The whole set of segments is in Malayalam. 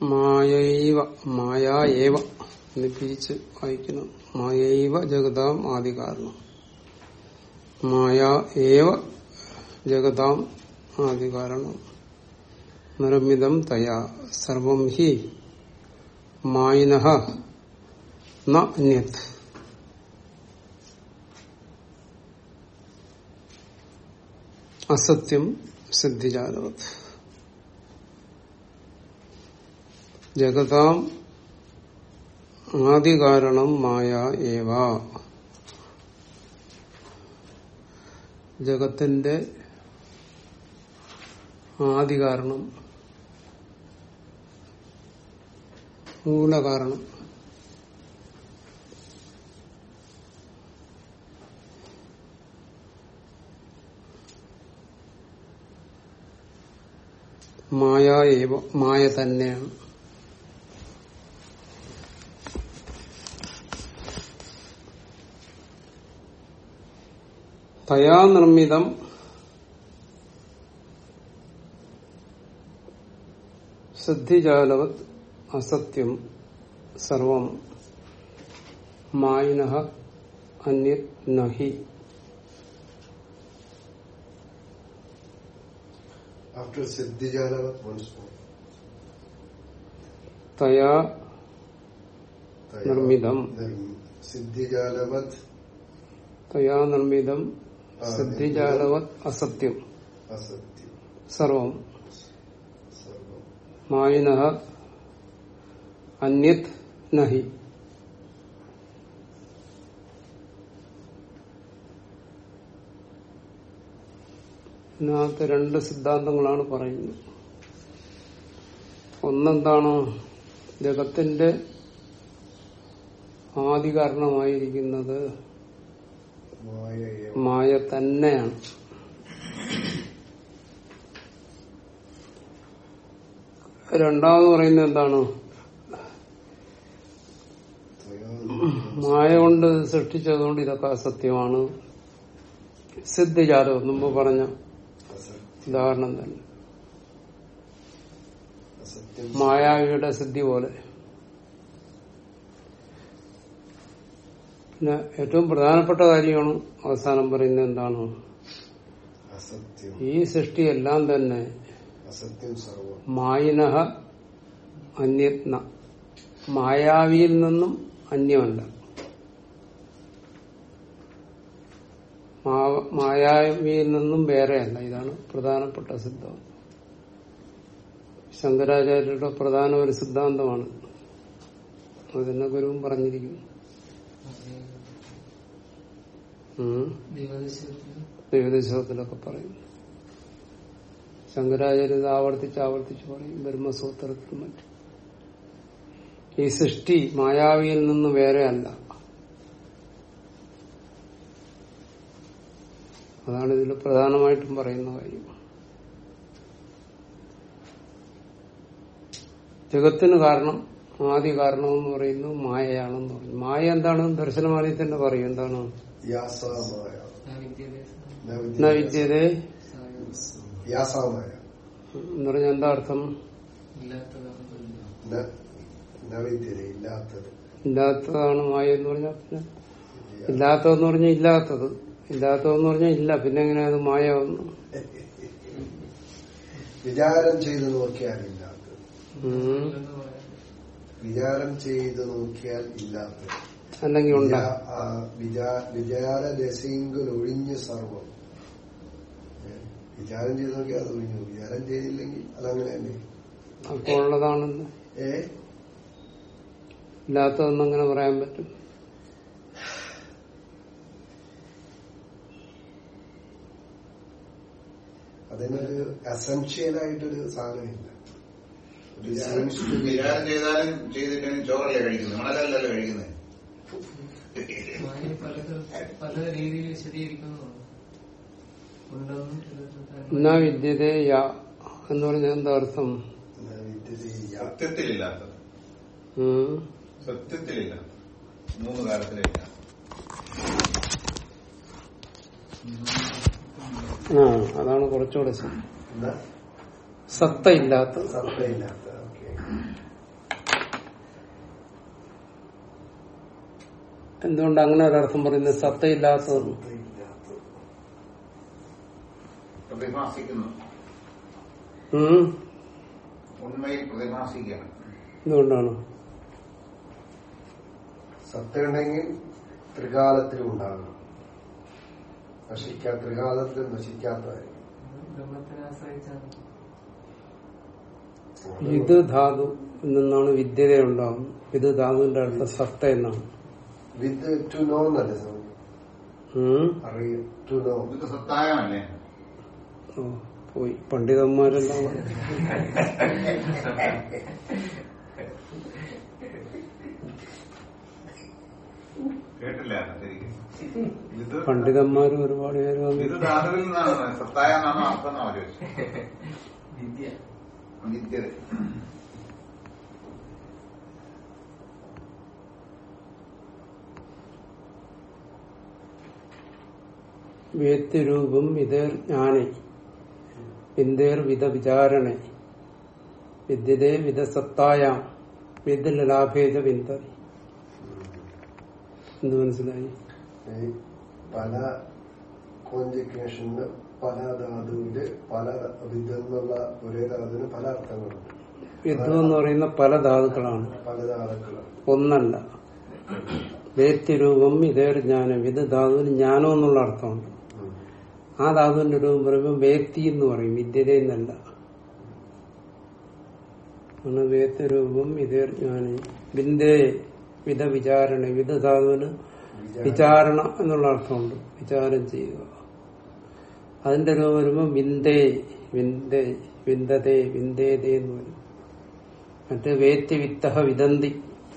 മായൈവ മായ ഏവ എന്ന് പിരിച്ച് വായിക്കണം മായൈവ ജഗതാം ആദി കാരണം മായ ഏവ ജഗതാം ആദി കാരണം നിർമ്മിതം തയാ സർവം ഹി മായിന ന അന്യത് അസത്യം സിദ്ധിജാലവത് ജഗതാം ആദികാരണം മായ ഏവ ജഗത്തിന്റെ ആദികാരണം മൂലകാരണം മായ ഏവ മായ തന്നെയാണ് തയാ നിർമ്മിതം സിദ്ധിജാലവത് അസത്യം സർവം മായിന അന്യത് നഹി After Siddhijalavat, once more. തയാ Taya- നിർമ്മിതം. നിർമ്മ- Siddhijalavat തയാ നിർമ്മിതം ആ, സിദ്ധിജാലവത് അസത്യം asatya. സർവം Sarvam. മായിന അന്യത് നഹി ഇതിനകത്ത് രണ്ട് സിദ്ധാന്തങ്ങളാണ് പറയുന്നത് ഒന്നെന്താണ് ജഗത്തിന്റെ ആദികാരണമായിരിക്കുന്നത് Maya eva. മായ തന്നെയാണ് രണ്ടാമത് പറയുന്നത് എന്താണ് Taya- മായ കൊണ്ട് സൃഷ്ടിച്ചതുകൊണ്ട് ഇതൊക്കെ അസത്യമാണ് സിദ്ധിജാലം മുമ്പ് പറഞ്ഞ asatya. ഉദാഹരണം തന്നെ Asatyam. മായാവിയുടെ സിദ്ധി പോലെ പിന്നെ ഏറ്റവും പ്രധാനപ്പെട്ട കാര്യമാണ് അവസാനം പറയുന്നത് എന്താണ് Asatyam. ഈ സൃഷ്ടിയെല്ലാം തന്നെ Asatyam sarvam. മായിനഹ അന്യത്ന മായാവിയിൽ നിന്നും അന്യമല്ല മാ- മായാവിയിൽ നിന്നും വേറെയല്ല ഇതാണ് പ്രധാനപ്പെട്ട സിദ്ധാന്തം ശങ്കരാചാര്യരുടെ പ്രധാന ഒരു സിദ്ധാന്തമാണ് അതിനെ ഗുരുവും പറഞ്ഞിരിക്കുന്നു ഉം. ദൈവദശകത്തിലൊക്കെ പറയും ശങ്കരാചാര്യ ഇത് ആവർത്തിച്ച് ആവർത്തിച്ച് പറയും ബ്രഹ്മസൂത്രത്തിലും മറ്റും ഈ സൃഷ്ടി മായാവിയിൽ നിന്ന് വേറെ അല്ല അതാണ് ഇതിൽ പ്രധാനമായിട്ടും പറയുന്ന കാര്യം ജഗത്തിന് കാരണം ആദ്യ കാരണം എന്ന് പറയുന്നത് മായയാണെന്ന് പറയും മായ എന്താണെന്ന് ദർശനമാലയിൽ തന്നെ പറയും എന്താണ് Yasa maya. Na എന്നാ വിദ്യതേ Yasa maya. എന്ന് പറഞ്ഞാൽ എന്താ അർത്ഥം Na na vidyate. ഇല്ലാത്തത് ഇല്ലാത്തതാണ് മായ എന്ന് പറഞ്ഞാൽ പിന്നെ ഇല്ലാത്തതെന്ന് പറഞ്ഞാൽ ഇല്ലാത്തത് ഇല്ലാത്തതെന്ന് പറഞ്ഞാൽ ഇല്ല പിന്നെ എങ്ങനെയാ അത് മായ വന്നു വിചാരം ചെയ്ത് നോക്കിയാൽ ഇല്ലാത്തത് ഉം. വിചാരം ചെയ്ത് നോക്കിയാൽ ഇല്ലാത്തത് അല്ലെങ്കിൽ ഉണ്ടാ വിചാ- ആ വിചാ- വിചാര ദശയെങ്കിൽ ഒഴിഞ്ഞ് സർവം ഏ, വിചാരം ചെയ്ത് നോക്കിയാൽ അത് ഒഴിഞ്ഞു വിചാരം ചെയ്തില്ലെങ്കിൽ അതങ്ങനെ തന്നെ അപ്പോൾ ഉള്ളതാണെന്ന് ഏ ഇല്ലാത്തതെന്ന് അങ്ങനെ പറയാൻ പറ്റും അതിനൊരു അസംഷ്യൽ ആയിട്ടൊരു സാധനമില്ല ഒരു വിചാരം seems to be- വിചാരം ചെയ്താലും ചെയ്തിട്ടും ചോറല്ലേ കഴിക്കുന്നത് മണലല്ലല്ലോ കഴിക്കുന്നത് മായ പല പല രീതിയിൽ വിശദീകരിക്കുന്നതാണ് ഉണ്ടെന്നും ചിലർക്ക് എന്നാ വിദ്യതേ യാ എന്ന് പറഞ്ഞാൽ എന്താ അർത്ഥം എന്നാ വിദ്യതേ യാ. സത്യത്തിലില്ലാത്തത് ഉം. സത്യത്തിലില്ല മൂന്ന് കാലത്തിലില്ല ആ അതാണ് കുറച്ചുകൂടെ ശരി. എന്നാ സത്തയില്ലാത്തത് സത്തയില്ലാത്ത ഓക്കെ എന്തുകൊണ്ട് അങ്ങനെ ഒരർത്ഥം പറയുന്നത് സത്തയില്ലാത്തതെന്ന് പ്രതിഭാസിക്കുന്നു ഉം? ഉണ്മയിൽ പ്രതിഭാസിക്കുകയാണ് എന്തുകൊണ്ടാണ് സത്തയുണ്ടെങ്കിൽ ത്രികാലത്തിലും ഉണ്ടാകണം നശിക്കാ ത്രികാലത്തിൽ നശിക്കാത്തതായിരിക്കും ബ്രഹ്മത്തിനെ ആശ്രയിച്ചാണ് ഇത് ധാതു നിന്നാണ് വിദ്യത ഉണ്ടാകുന്നത് ഇത് ധാതുവിന്റെ അർത്ഥം സത്ത എന്നാണ് വിത്ത് ടു നോ എന്നല്ലേ സ്വാമി ഉം? അറിയ ടു നോ ഇത് സത്തായമല്ലേ ഓ, പോയി പണ്ഡിതന്മാരെല്ലാം കൂടെ. കേട്ടില്ല ശരിക്കും ഇത് പണ്ഡിതന്മാര് ഒരുപാട് പേര് ഇത് വന്നു ധാതുവിൽ നിന്നാണ് സത്തായ എന്നാണ് അർത്ഥം എന്നാ ചോദിച്ചത് വിദ്യ വിദ്യത വേത്യരൂപം വിതേർ ജ്ഞാനെ വിന്ദേർ വിധ വിചാരണെ വിദ്യതേ വിധസത്തായാം വിദ്യലാഭേജ വിന്ദ എന്ത് മനസ്സിലായി ഈ പല കോഞ്ചിക്കേഷന് പല ധാതുവില് പല വിദ്യ എന്നുള്ള ഒരേ ധാതുവിന് പല അർത്ഥങ്ങളുണ്ട് വിദ്വ എന്ന് പറയുന്ന പല ധാതുക്കളാണ് പല ധാതുക്കളാണ് ഒന്നല്ല വേത്യരൂപം ഇതേർ ജ്ഞാനം ഇത് ധാതുവിന് ജ്ഞാനം എന്നുള്ള അർത്ഥമുണ്ട് ഉം. ആ ധാതുവിന്റെ രൂപം പറയുമ്പോൾ വേത്തി എന്ന് പറയും വിദ്യത എന്നല്ല ആണ് വേത്യരൂപം ഇതേർ ജ്ഞാനം വിന്ദേ വിധ വിചാരണ വിധ ധാതുവിന് വിചാരണ എന്നുള്ള അർത്ഥമുണ്ട് വിചാരം ചെയ്യുക അതിന്റെ രൂപം വരുമ്പോൾ വിന്ദേ വിന്ദേ വിന്ദതേ വിന്ദേതേ എന്ന് വരും മറ്റേ വേത്തി വിത്തഹ വിദന്തി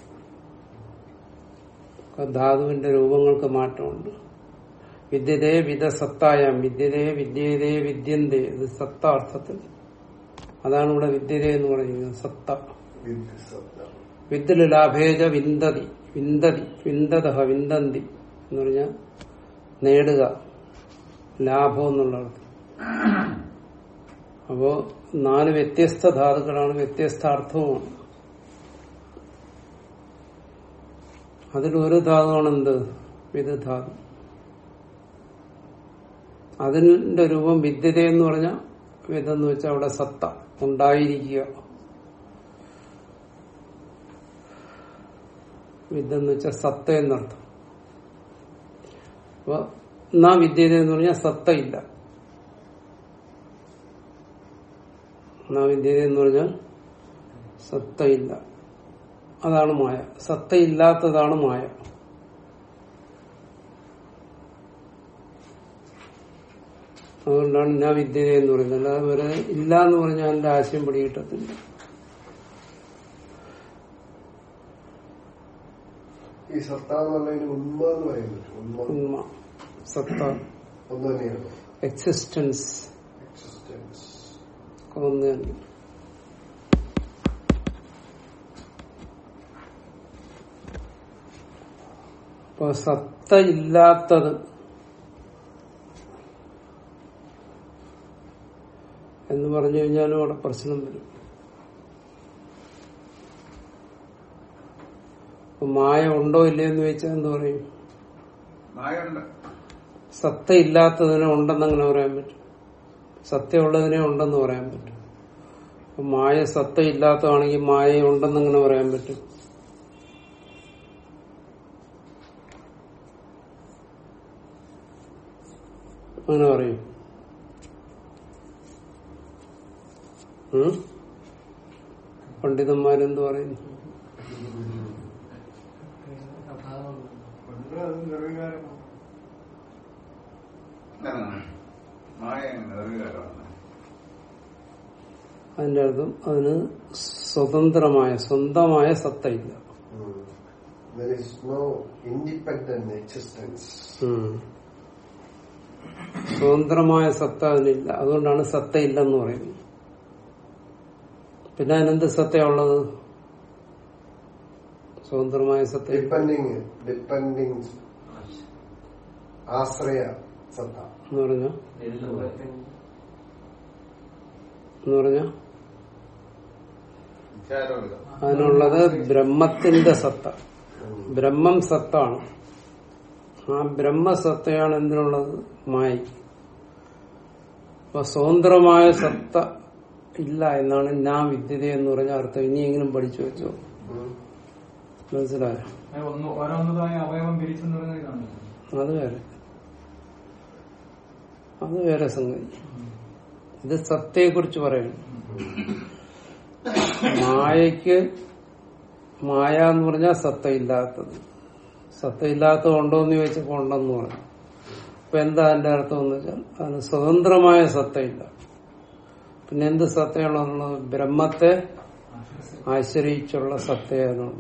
ധാതുവിന്റെ രൂപങ്ങൾക്ക് മാറ്റമുണ്ട് വിദ്യതേ വിധ സത്തായാം വിദ്യതേ വിദ്യതേ വിദ്യന്തേ ഇത് സത്ത അർത്ഥത്തിൽ അതാണ് ഇവിടെ വിദ്യത എന്ന് പറയുന്നത് സത്ത വിദ്യ സത്ത. വിദ്യല് ലാഭേജ വിന്ദതി വിന്ദതി വിന്ദത വിന്ദന്തി എന്ന് പറഞ്ഞാൽ നേടുക ലാഭം എന്നുള്ള അർത്ഥം അപ്പോ നാല് വ്യത്യസ്ത ധാതുക്കളാണ് വ്യത്യസ്ത അർത്ഥവുമാണ് അതിൽ ഒരു ധാതുവാണ് എന്ത് വിധധാതു അതിന്റെ രൂപം വിദ്യത എന്ന് പറഞ്ഞാൽ വിധം എന്ന് വെച്ചാൽ അവിടെ സത്ത ഉണ്ടായിരിക്കുക വിദ്യെന്ന് വെച്ചാൽ സത്ത എന്നർത്ഥം അപ്പൊ എന്നാ വിദ്യത എന്ന് പറഞ്ഞാൽ സത്ത ഇല്ല എന്നാ വിദ്യത എന്ന് പറഞ്ഞാൽ സത്ത ഇല്ല അതാണ് മായ സത്ത ഇല്ലാത്തതാണ് മായ അതുകൊണ്ടാണ് ഞാൻ വിദ്യത എന്ന് പറയുന്നത് അല്ലാതെ വെറുതെ ഇല്ല എന്ന് പറഞ്ഞാൽ അതിന്റെ ആശയം പിടികിട്ടത്തില്ല ഈ സത്ത എന്നുള്ളതിന് ഉന്മ എന്ന് പറയാൻ പറ്റും ഉന്മ ഉണ്മ സത്ത ഒന്ന് തന്നെയാണ് എക്സിസ്റ്റൻസ് എക്സിസ്റ്റൻസ് ഒന്ന് തന്നെ അപ്പൊ സത്ത ഇല്ലാത്തത് എന്ന് പറഞ്ഞു കഴിഞ്ഞാലും അവിടെ പ്രശ്നം വരും അപ്പൊ മായ ഉണ്ടോ ഇല്ലയോ എന്ന് ചോദിച്ചാൽ എന്ത് പറയും മായുണ്ട് സത്ത ഇല്ലാത്തതിനെ ഉണ്ടെന്നങ്ങനെ പറയാൻ പറ്റും സത്യമുള്ളതിനെ ഉണ്ടെന്ന് പറയാൻ പറ്റും അപ്പൊ മായ സത്ത ഇല്ലാത്തതാണെങ്കിൽ മായ ഉണ്ടെന്നങ്ങനെ പറയാൻ പറ്റും അങ്ങനെ പറയും ഉം? പണ്ഡിതന്മാരെന്ത് പറയുന്നു അഭാവമുണ്ട് എന്താണ് മായ നിർവികാരമാണ് അതിന്റെ അർത്ഥം അതിന് സ്വതന്ത്രമായ സ്വന്തമായ സത്തയില്ല There is no independent existence. ഉം. സ്വതന്ത്രമായ സത്ത അതിനില്ല അതുകൊണ്ടാണ് സത്ത ഇല്ലെന്ന് പറയുന്നത് പിന്നെ അതിനെന്ത് സത്തയുള്ളത് സ്വതന്ത്രമായ സത്ത Depending, depending ആശ്രയ സത്ത എന്ന് പറഞ്ഞ എന്ന് പറഞ്ഞ വിചാരോഹിതം അതിനുള്ളത് ബ്രഹ്മത്തിന്റെ സത്ത ബ്രഹ്മം സത്താണ് ആ ബ്രഹ്മസത്തയാണ് എന്തിനുള്ളത് മായയ്ക്ക് അപ്പൊ സ്വതന്ത്രമായ സത്ത ഇല്ല എന്നാണ് ഞാൻ വിദ്യത എന്ന് പറഞ്ഞ അർത്ഥം ഇനിയെങ്കിലും പഠിച്ചു വെച്ചോ ഉം. മനസ്സിലായോ അത് ഒന്ന് ഓരോന്നതായ അവയവം പിരിച്ചെന്ന് പറയുന്നത് ഇതാണ് അത് വേറെ അത് വേറെ സംഗതി ഇത് സത്തയെ കുറിച്ച് പറയുന്നു മായയ്ക്ക് മായ എന്ന് പറഞ്ഞാൽ സത്ത ഇല്ലാത്തത് സത്ത ഇല്ലാത്തത് ഉണ്ടോ എന്ന് ചോദിച്ചപ്പോ ഉണ്ടെന്ന് പറഞ്ഞു അപ്പൊ എന്താ അതിന്റെ അർത്ഥം എന്ന് വെച്ചാൽ അതിന് സ്വതന്ത്രമായ സത്തയില്ല പിന്നെ എന്ത് സത്തയാണുള്ളത് ബ്രഹ്മത്തെ ആശ്രയിച്ചുള്ള സത്തയാണുള്ളത്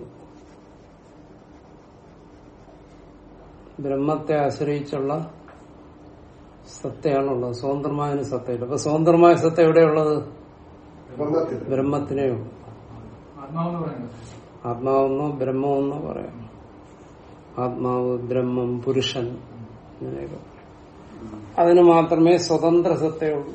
ബ്രഹ്മത്തെ ആശ്രയിച്ചുള്ള സത്തയാണുള്ളത് സ്വതന്ത്രമായ ഒരു സത്തയില്ല അപ്പൊ സ്വതന്ത്രമായ സത്ത എവിടെയുള്ളത് ബ്രഹ്മത്തിൽ ബ്രഹ്മത്തിനേ ഉള്ളൂ ആത്മാവെന്ന് പറയുന്നത് ആത്മാവെന്നോ ബ്രഹ്മമെന്നോ പറയാം ആത്മാവ് ബ്രഹ്മം പുരുഷൻ ഇങ്ങനെയൊക്കെ അതിന് മാത്രമേ സ്വതന്ത്ര സത്തയുള്ളൂ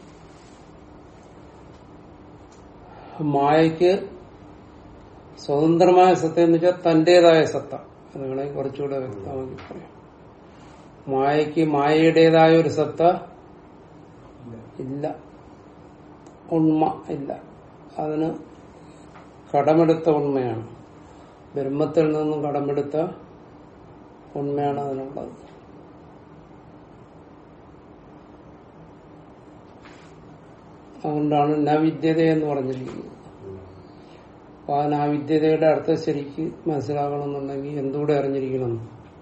മായയ്ക്ക് സ്വതന്ത്രമായ സത്ത എന്ന് വെച്ചാൽ തന്റേതായ സത്ത അത് വേണമെങ്കിൽ കുറച്ചുകൂടെ വ്യക്തമാക്കി പറയാം മായയ്ക്ക് മായയുടേതായ ഒരു സത്ത ഇല്ല ഉണ്മ ഇല്ല അതിന് കടമെടുത്ത ഉണ്മയാണ് ബ്രഹ്മത്തിൽ നിന്നും കടമെടുത്ത ഉണ്മയാണ് അതിനുള്ളത് അതുകൊണ്ടാണ് നവിദ്യത എന്ന് പറഞ്ഞിരിക്കുന്നത് അപ്പൊ ആ നാവിദ്യതയുടെ അർത്ഥം ശരിക്ക് മനസ്സിലാക്കണമെന്നുണ്ടെങ്കിൽ എന്തുകൂടെ അറിഞ്ഞിരിക്കണം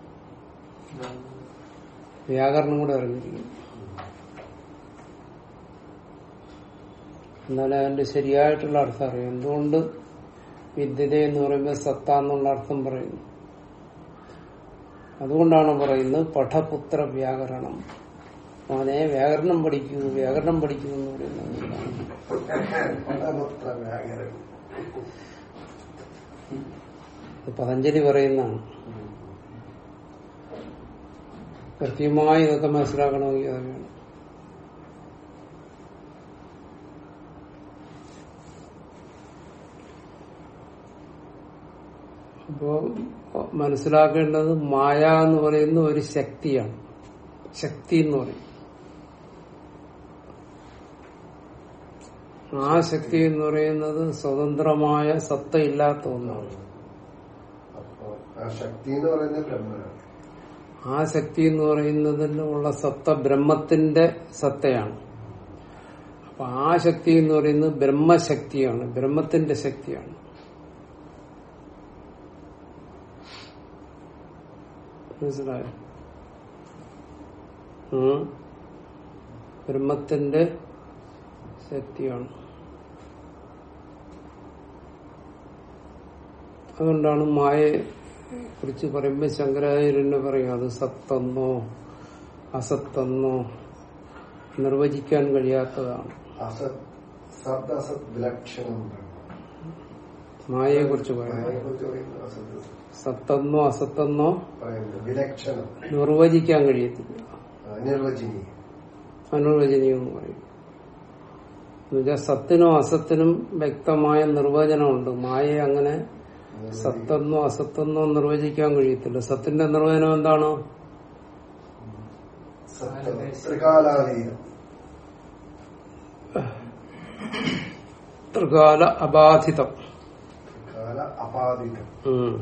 വ്യാകരണം കൂടെ അറിഞ്ഞിരിക്കണം എന്നാലേ അതിന്റെ ശരിയായിട്ടുള്ള അർത്ഥം അറിയാം എന്തുകൊണ്ട് വിദ്യത എന്ന് പറയുമ്പോൾ സത്ത എന്നുള്ള അർത്ഥം പറയുന്നു അതുകൊണ്ടാണ് പറയുന്നത് പഠപുത്ര വ്യാകരണം മോനെ വ്യാകരണം പഠിക്കൂ വ്യാകരണം പഠിക്കൂ എന്ന് പറയുന്നത് പടപുത്ര വ്യാകരണം ഇത് പതഞ്ജലി പറയുന്നതാണ് കൃത്യമായി ഇതൊക്കെ മനസ്സിലാക്കണമെങ്കിൽ അത് വേണം അപ്പോ മനസ്സിലാക്കേണ്ടത് മായ എന്ന് പറയുന്ന ഒരു ശക്തിയാണ് ശക്തി എന്ന് പറയും ആ ശക്തി എന്ന് പറയുന്നത് സ്വതന്ത്രമായ സത്ത ഇല്ലാത്ത ഒന്നാണ് അപ്പൊ ആ ശക്തി എന്ന് പറയുന്നത് ബ്രഹ്മനാണ് ആ ശക്തി എന്ന് പറയുന്നതിൽ ഉള്ള സത്ത ബ്രഹ്മത്തിന്റെ സത്തയാണ് അപ്പൊ ആ ശക്തി എന്ന് പറയുന്നത് ബ്രഹ്മശക്തിയാണ് ബ്രഹ്മത്തിന്റെ ശക്തിയാണ് മനസ്സിലായോ ഉം. ബ്രഹ്മത്തിന്റെ ശക്തിയാണ് അതുകൊണ്ടാണ് മായയെ കുറിച്ച് പറയുമ്പോൾ ശങ്കരാചാര്യനെ പറയും അത് സത്തെന്നോ അസത്തെന്നോ നിർവചിക്കാൻ കഴിയാത്തതാണ് അസത് സത് അസത് വിലക്ഷണം മായയെ കുറിച്ച് പറയുന്നത് അതിനെക്കുറിച്ച് പറയുന്നത് അസത് സത്തെന്നോ അസത്തെന്നോ പറയുന്നത് വിലക്ഷണം നിർവചിക്കാൻ കഴിയത്തില്ല അനിർവചനീയം അനുവചനീയം എന്ന് പറയും എന്നുവെച്ചാൽ സത്തിനും അസത്തിനും വ്യക്തമായ നിർവചനമുണ്ട് മായയെ അങ്ങനെ സത്തെന്നോ അസത്തെന്നോ നിർവചിക്കാൻ കഴിയത്തില്ല സത്തിന്റെ നിർവചനം എന്താണ് സത്യം ത്രികാലാതീതം ത്രികാല അബാധിതം കാല അപാദിതം ഉം.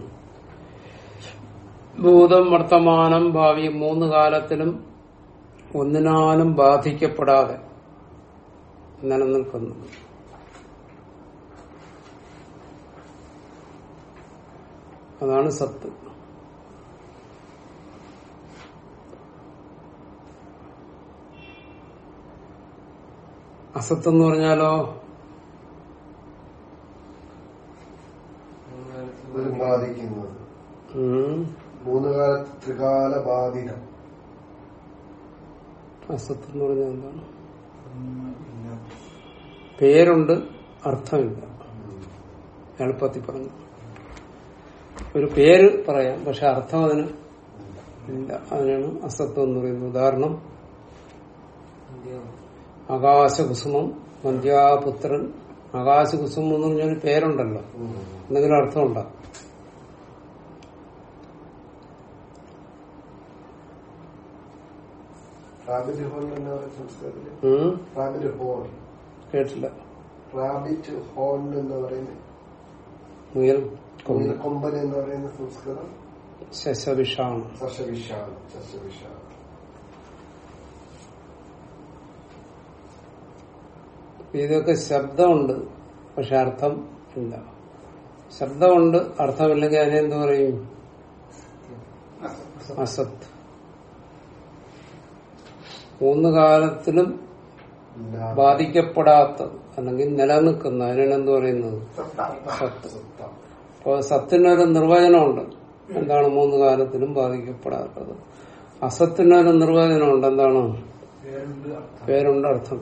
ഭൂതം വർത്തമാനം ഭാവി മൂന്ന് കാലത്തിലും ഒന്നിനാലും ബാധിക്കപ്പെടാതെ നിലനിൽക്കുന്നു അതാണ് സത്ത് അസത്ത് എന്ന് പറഞ്ഞാലോ ഒരു ബാധിക്കുന്നത് ഉം. മൂന്ന് കാല ത്രികാല ബാധിതം അസത്ത് എന്ന് പറഞ്ഞാൽ എന്താണ് പേരുണ്ട് അർത്ഥമില്ല എളുപ്പത്തിൽ പറഞ്ഞു ഒരു പേര് പറയാം പക്ഷെ അർത്ഥം അതിന് ഇല്ല അതിനാണ് അസത്വം എന്ന് പറയുന്നത് ഉദാഹരണം ആകാശകുസുമം വന്ധ്യാപുത്രൻ ആകാശകുസുമം എന്ന് പറഞ്ഞൊരു പേരുണ്ടല്ലോ എന്തെങ്കിലും അർത്ഥമുണ്ടോ റാബിറ്റ് ഹോൺ എന്ന് പറയുന്ന സംസ്കൃതത്തില് ഉം? റാബിറ്റ് ഹോൺ കേട്ടില്ല റാബിറ്റ് ഹോൺ എന്ന് പറയുന്ന മുയൽ കൊമ്പ് കൊമ്പൻ എന്ന് പറയുന്ന സംസ്കൃതം ശശവിഷാണ് സശവിഷാണ് സശവിഷാണ് ഇതൊക്കെ ശബ്ദമുണ്ട് പക്ഷെ അർത്ഥം ഇല്ല ശബ്ദമുണ്ട് അർത്ഥമില്ലെങ്കിൽ അതിനെന്ത് പറയും അസത്ത് മൂന്ന് കാലത്തിലും ബാധിക്കപ്പെടാത്തത് അല്ലെങ്കിൽ നിലനിൽക്കുന്ന അതിനാണ് എന്ത് പറയുന്നത് സത്ത് അപ്പോ സത്തിനൊരു നിർവചനമുണ്ട് എന്താണ് മൂന്ന് കാലത്തിലും ബാധിക്കപ്പെടാത്തത് അസത്തിനൊരു നിർവചനമുണ്ട് എന്താണ് പേരുണ്ട് അർത്ഥം പേരുണ്ട് അർത്ഥം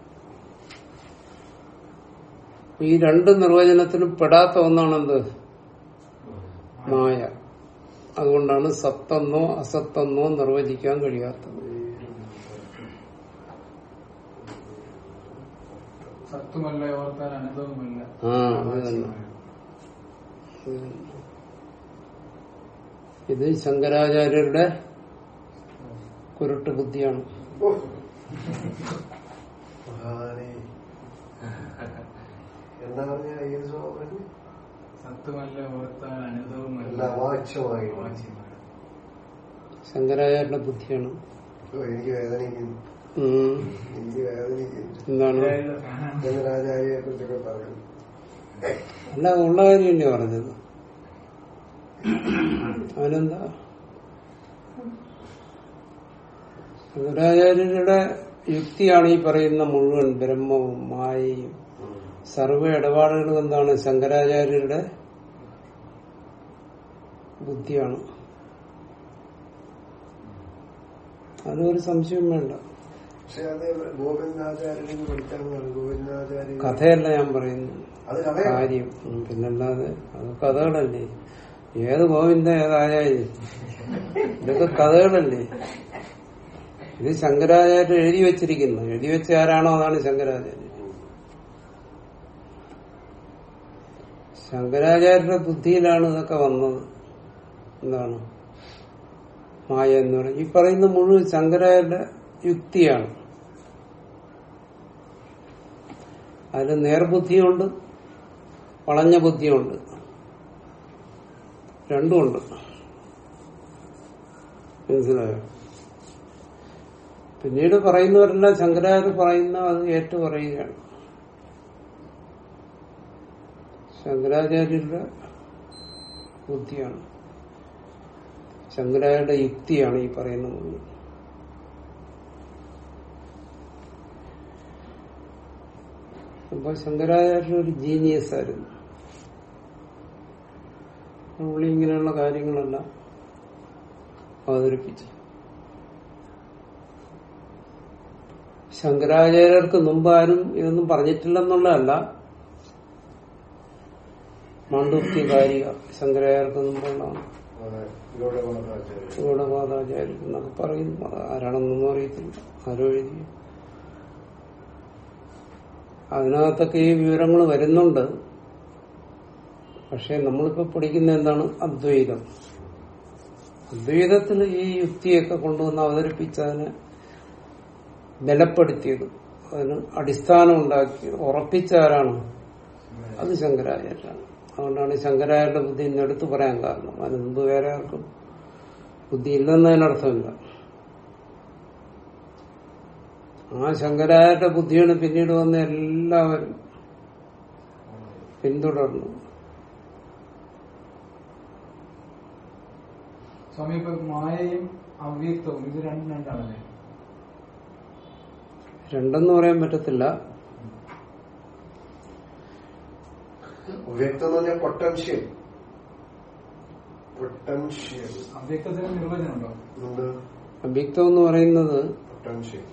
ഈ രണ്ട് നിർവചനത്തിലും പെടാത്ത ഒന്നാണ് എന്ത് മായ അതുകൊണ്ടാണ് സത്തെന്നോ അസത്തെന്നോ നിർവചിക്കാൻ കഴിയാത്തത് സത്വമല്ല ഓർത്താൽ അനുഭവമല്ല ആ അത് തന്നെ ഇത് ശങ്കരാചാര്യരുടെ കുരുട്ട് ബുദ്ധിയാണ് മഹാനെ. എന്താ പറഞ്ഞ ഏത് ശ്ലോകം പറഞ്ഞു? സത്വമല്ല ഓർത്താൽ അനുഭവമല്ല അല്ല, വാച്യമായി. വാച്യമായി. ശങ്കരാചാര്യരുടെ ബുദ്ധിയാണ് ഓ, എനിക്ക് വേദനിക്കുന്നു ഉം. എനിക്ക് വേദനിക്കുന്നു എന്താണ് ഇവരുടെ ഫാനാണ്. ചന്ദ്രാചാര്യയെ കുറിച്ചൊക്കെ പറയുന്നു അല്ല ഉള്ള കാര്യമല്ലേ പറഞ്ഞത് അവനെന്താ ശങ്കരാചാര്യരുടെ യുക്തിയാണ് ഈ പറയുന്ന മുഴുവൻ ബ്രഹ്മവും മായയും സർവ്വ ഇടപാടുകളും എന്താണ് ശങ്കരാചാര്യരുടെ ബുദ്ധിയാണ് അതിനൊരു സംശയം വേണ്ട പക്ഷെ അത് ഗോവിന്ദാചാര്യനെ പഠിച്ചാന്ന് പറഞ്ഞു ഗോവിന്ദാചാര്യ കഥയല്ല ഞാൻ പറയുന്നു അത് കഥയാണ് കാര്യം ഉം, പിന്നല്ലാതെ അത് കഥകളല്ലേ ഏത് ഗോവിന്ദ ഏതായാലും ഇതൊക്കെ കഥകളല്ലേ ഇത് ശങ്കരാചാര്യ എഴുതി വെച്ചിരിക്കുന്നു എഴുതി വെച്ച ആരാണോ അതാണ് ശങ്കരാചാര്യൻ ശങ്കരാചാര്യരുടെ ബുദ്ധിയിലാണ് ഇതൊക്കെ വന്നത് എന്താണ് മായ എന്ന് പറയും ഈ പറയുന്ന മുഴുവൻ ശങ്കരാചാര്യരുടെ യുക്തിയാണ് അതിൽ നേർബുദ്ധിയുണ്ട് വളഞ്ഞ ബുദ്ധിയുണ്ട് രണ്ടുമുണ്ട് മനസ്സിലായോ പിന്നീട് പറയുന്നവരെല്ലാം ശങ്കരാചാര്യ പറയുന്ന അത് ഏറ്റു പറയുകയാണ് ശങ്കരാചാര്യരുടെ ബുദ്ധിയാണ് ശങ്കരാചാര്യരുടെ യുക്തിയാണ് ഈ പറയുന്ന മുഴുവൻ അപ്പൊ ശങ്കരാചാര്യ ഒരു ജീനിയസ് ആയിരുന്നു പുള്ളി ഇങ്ങനെയുള്ള കാര്യങ്ങളെല്ലാം അവതരിപ്പിച്ചു ശങ്കരാചാര്യർക്ക് മുമ്പ് ആരും ഇതൊന്നും പറഞ്ഞിട്ടില്ലെന്നുള്ളതല്ല മാണ്ഡുക്യ കാരിക ശങ്കരാചാര്യർക്ക് മുമ്പുള്ളതാണ് ഗൗഡപാദാചാര്യ ഗൗഡപാദാചാര്യർ എന്നൊക്കെ പറയുന്നു അത് ആരാണെന്നൊന്നും അറിയത്തില്ല ആരോ എഴുതി അതിനകത്തൊക്കെ ഈ വിവരങ്ങൾ വരുന്നുണ്ട് പക്ഷെ നമ്മളിപ്പോ പഠിക്കുന്ന എന്താണ് അദ്വൈതം അദ്വൈതത്തിൽ ഈ യുക്തിയൊക്കെ കൊണ്ടുവന്ന് അവതരിപ്പിച്ചതിനെ ബലപ്പെടുത്തിയത് അതിന് അടിസ്ഥാനം ഉണ്ടാക്കി ഉറപ്പിച്ച ആരാണ് അത് ശങ്കരാചാര്യാണ് അതുകൊണ്ടാണ് ശങ്കരാചാര്യരുടെ ബുദ്ധി ഇന്ന് എടുത്തു പറയാൻ കാരണം അതിന് മുമ്പ് വേറെ ആർക്കും ബുദ്ധി ഇല്ലെന്നതിനർത്ഥമില്ല ആ ശങ്കരാചാര്യ ബുദ്ധിയാണ് പിന്നീട് വന്ന എല്ലാവരും പിന്തുടർന്നു സ്വാമി ഇപ്പൊ മായയും അവ്യക്തവും ഇത് രണ്ടും രണ്ടാണല്ലേ രണ്ടെന്ന് പറയാൻ പറ്റത്തില്ല വ്യക്തം എന്ന് പറഞ്ഞാൽ പൊട്ടൻഷ്യൽ പൊട്ടൻഷ്യൽ അവ്യക്തത്തിന് നിർവചനമുണ്ടോ ഉണ്ട് അവ്യക്തം എന്ന് പറയുന്നത് പൊട്ടൻഷ്യൽ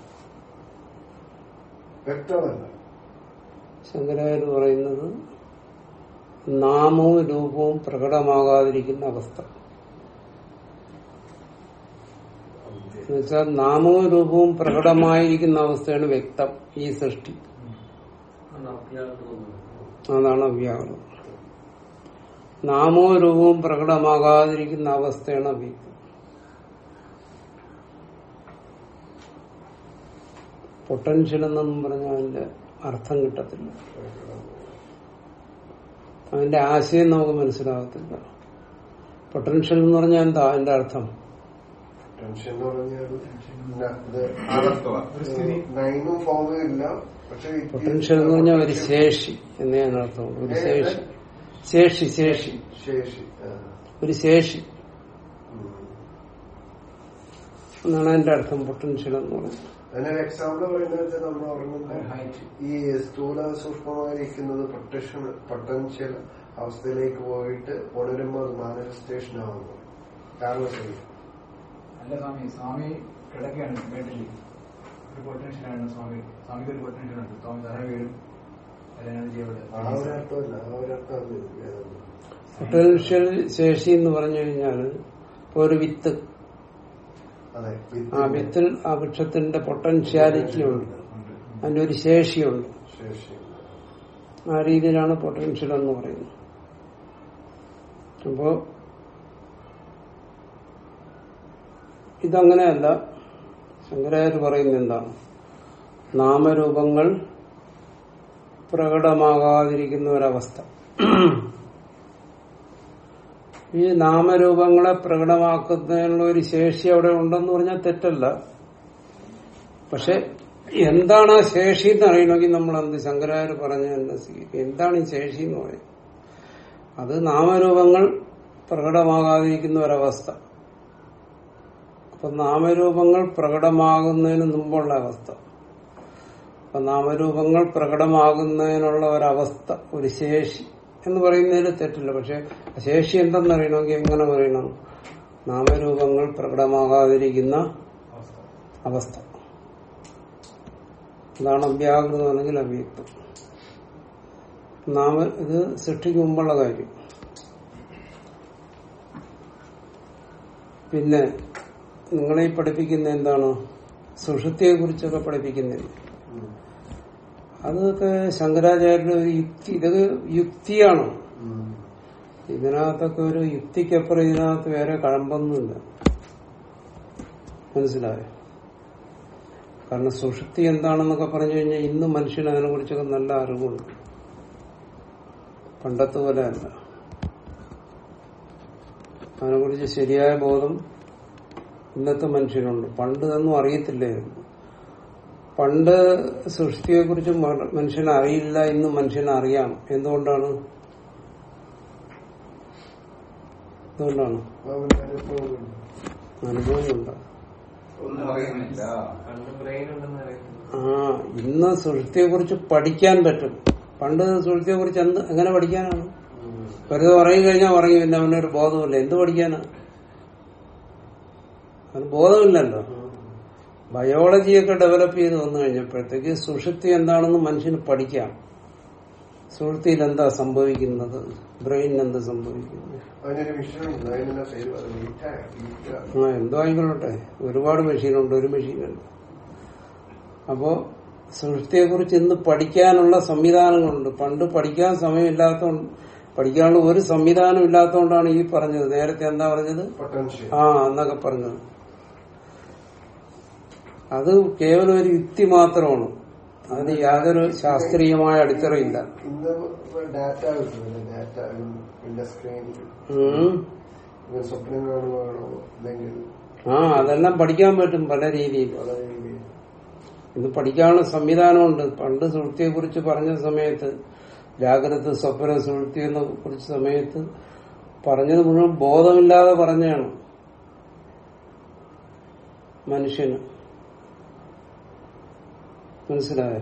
വ്യക്തമല്ല ശങ്കരാചാര്യ പറയുന്നത് നാമവും രൂപവും പ്രകടമാകാതിരിക്കുന്ന അവസ്ഥ എന്നുവെച്ചാൽ നാമവും രൂപവും പ്രകടമായിരിക്കുന്ന അവസ്ഥയാണ് വ്യക്തം ഈ സൃഷ്ടി അതാണ് അവ്യാകൃതം നാമവും രൂപവും പ്രകടമാകാതിരിക്കുന്ന അവസ്ഥയാണ് അവ്യക്തം പൊട്ടൻഷ്യൽ എന്നൊന്നും പറഞ്ഞാൽ അതിന്റെ അർത്ഥം കിട്ടത്തില്ല അതിന്റെ ആശയം നമുക്ക് മനസ്സിലാകത്തില്ല പൊട്ടൻഷ്യൽ എന്ന് പറഞ്ഞാൽ എന്താ അതിന്റെ അർത്ഥം ടെൻഷൻ എന്ന് പറഞ്ഞാൽ ന- ഇത് ആവർത്തവ ഒരു സ്ഥിതി നൈനും ഫോമും ഇല്ല പക്ഷെ ഇത് പൊട്ടൻഷ്യൽ എന്ന് പറഞ്ഞാൽ ഒരു ശേഷി എന്നേ അതിനർത്ഥമുള്ളൂ ഒരു ശേഷി ശേഷി ശേഷി ശേഷി ആ. ഒരു ശേഷി ഉം. എന്നാണ് അതിന്റെ അർത്ഥം പൊട്ടൻഷ്യൽ എന്ന് പറയുന്നത് അതിനൊരു എക്സാമ്പിൾ പറയുന്നത് വെച്ചാൽ നമ്മൾ ഒരു ഉറങ്ങുന്ന ഹൈറ്റ് ഈ സ്ഥൂല സൂക്ഷ്മമായിരിക്കുന്നത് പൊട്ടൻഷ്യൽ പൊട്ടൻഷ്യൽ അവസ്ഥയിലേക്ക് പോയിട്ട് ഉണരുമ്പോൾ അത് മാനിഫെസ്റ്റേഷൻ ആവുന്നു കാരണം ശരി അല്ല സ്വാമി സ്വാമി കിടക്കുകയാണ് ബെഡിൽ ഒരു പൊട്ടൻഷ്യലാണ് സ്വാമി സ്വാമിക്ക് ഒരു പൊട്ടൻഷ്യൽ ഉണ്ട് സ്വാമി തറ വീഴും എനർജി അവിടെ ആ ഒരു അർത്ഥമല്ല ആ ഒരു അർത്ഥം വേദം പൊട്ടൻഷ്യൽ ശേഷി എന്ന് പറഞ്ഞു കഴിഞ്ഞാൽ ഇപ്പൊ ഒരു വിത്ത് അതെ ആ വിത്തിൽ ആ വൃക്ഷത്തിന്റെ പൊട്ടൻഷ്യാലിറ്റി ഉണ്ട് ഉണ്ട് അതിന്റെ ഒരു ശേഷിയുണ്ട് ശേഷി ആ രീതിയിലാണ് പൊട്ടൻഷ്യൽ എന്ന് പറയുന്നത് അപ്പോ ഇതങ്ങനെയല്ല ശങ്കരാചാര്യ പറയുന്നത് എന്താണ് നാമരൂപങ്ങൾ പ്രകടമാകാതിരിക്കുന്ന ഒരവസ്ഥ ഈ നാമരൂപങ്ങളെ പ്രകടമാക്കുന്നതിനുള്ള ഒരു ശേഷി അവിടെ ഉണ്ടെന്ന് പറഞ്ഞാൽ തെറ്റല്ല പക്ഷെ എന്താണ് ആ ശേഷി എന്ന് അറിയണമെങ്കിൽ നമ്മൾ എന്ത് ശങ്കരാചാര്യ പറഞ്ഞ എന്താണ് ഈ ശേഷി എന്ന് പറയുന്നത് അത് നാമരൂപങ്ങൾ പ്രകടമാകാതിരിക്കുന്ന ഒരവസ്ഥ അപ്പൊ നാമരൂപങ്ങൾ പ്രകടമാകുന്നതിന് മുമ്പുള്ള അവസ്ഥ അപ്പൊ നാമരൂപങ്ങൾ പ്രകടമാകുന്നതിനുള്ള ഒരവസ്ഥ ഒരു ശേഷി എന്ന് പറയുന്നതിൽ തെറ്റില്ല പക്ഷെ ആ ശേഷി എന്തെന്നറിയണമെങ്കിൽ എങ്ങനെ പറയണം നാമരൂപങ്ങൾ പ്രകടമാകാതിരിക്കുന്ന അവസ്ഥ അവസ്ഥ അതാണ് അവ്യാകൃതം അല്ലെങ്കിൽ അവ്യക്തം നാമ ഇത് സൃഷ്ടിക്ക് മുമ്പുള്ള കാര്യം പിന്നെ നിങ്ങളെ ഈ പഠിപ്പിക്കുന്ന എന്താണ് സുഷുതിയെ കുറിച്ചൊക്കെ പഠിപ്പിക്കുന്നത് ഉം. അതൊക്കെ ശങ്കരാചാര്യരുടെ ഒരു യുക്തി ഇതൊക്കെ യുക്തിയാണ് ഉം. ഇതിനകത്തൊക്കെ ഒരു യുക്തിക്കപ്പുറം ഇതിനകത്ത് വേറെ കഴമ്പൊന്നുമില്ല മനസ്സിലായോ കാരണം സുഷുപ്തി എന്താണെന്നൊക്കെ പറഞ്ഞു കഴിഞ്ഞാൽ ഇന്ന് മനുഷ്യന് അതിനെ കുറിച്ചൊക്കെ നല്ല അറിവുണ്ട് പണ്ടത്തെ പോലെ അല്ല അതിനെക്കുറിച്ച് ശരിയായ ബോധം ഇന്നത്തെ മനുഷ്യനുണ്ട് പണ്ട് ഇതൊന്നും അറിയത്തില്ലായിരുന്നു പണ്ട് സൃഷ്ടിയെ കുറിച്ച് മനുഷ്യന് അറിയില്ല ഇന്ന് മനുഷ്യന് അറിയാം എന്തുകൊണ്ടാണ് എന്തുകൊണ്ടാണ് അവന് അനുഭവം അനുഭവമുണ്ട് ഒന്നും അറിയുന്നില്ല കണ്ട് ബ്രെയിൻ ഉണ്ടെന്ന് അറിയുന്നു ആ ഇന്ന് സുഹൃത്തിയെ കുറിച്ച് പഠിക്കാൻ പറ്റും പണ്ട് സുഹൃത്തിയെ കുറിച്ച് എന്ത് എങ്ങനെ പഠിക്കാനാണ് ഉം. വെറുതെ ഉറങ്ങി കഴിഞ്ഞാൽ ഉറങ്ങി പിന്നെ അവനൊരു ബോധമില്ല എന്ത് പഠിക്കാനാ അവന് ബോധമില്ലല്ലോ ഉം. ബയോളജിയൊക്കെ ഡെവലപ്പ് ചെയ്ത് വന്നു കഴിഞ്ഞപ്പോഴത്തേക്ക് സുഷുപ്തി എന്താണെന്ന് മനുഷ്യന് പഠിക്കാം സുഷുപ്തിയിൽ എന്താ സംഭവിക്കുന്നത് ബ്രെയിനിന് എന്താ സംഭവിക്കുന്നത് അതിനൊരു മിഷനുണ്ട് അതിനെന്താ പേര് പറയുന്നത് ഈറ്റ ഈറ്റ ആ എന്തോ ആയിക്കൊള്ളട്ടെ ഒരുപാട് മെഷീനുണ്ട് ഒരു മെഷീനല്ല അപ്പോ സൃഷ്ടിയെ കുറിച്ച് ഇന്ന് പഠിക്കാനുള്ള സംവിധാനങ്ങളുണ്ട് പണ്ട് പഠിക്കാൻ സമയമില്ലാത്തതുകൊണ്ട് പഠിക്കാനുള്ള ഒരു സംവിധാനം ഇല്ലാത്തതുകൊണ്ടാണ് ഈ പറഞ്ഞത് നേരത്തെ എന്താ പറഞ്ഞത് പൊട്ടൻഷ്യൽ ആ എന്നൊക്കെ പറഞ്ഞത് അത് കേവലം ഒരു യുക്തി മാത്രമാണ് അതിന് യാതൊരു ശാസ്ത്രീയമായ അടിത്തറയില്ല ഇന്ന് ഡാറ്റ കിട്ടുന്നില്ല ഡാറ്റ ഇതിന്റെ സ്ക്രീനിൽ ഉം. ഇവൻ സ്വപ്നം കാണുകയാണോ അല്ലെങ്കിൽ ആ അതെല്ലാം പഠിക്കാൻ പറ്റും പല രീതിയിൽ പല രീതിയിൽ ഇന്ന് പഠിക്കാനുള്ള സംവിധാനമുണ്ട് പണ്ട് സുഹൃത്തിയെ കുറിച്ച് പറഞ്ഞ സമയത്ത് ജാഗ്രത സ്വപ്ന സുഹൃത്തി എന്ന കുറിച്ച സമയത്ത് പറഞ്ഞത് മുഴുവൻ ബോധമില്ലാതെ പറഞ്ഞാണ് മനുഷ്യന് മനസ്സിലായോ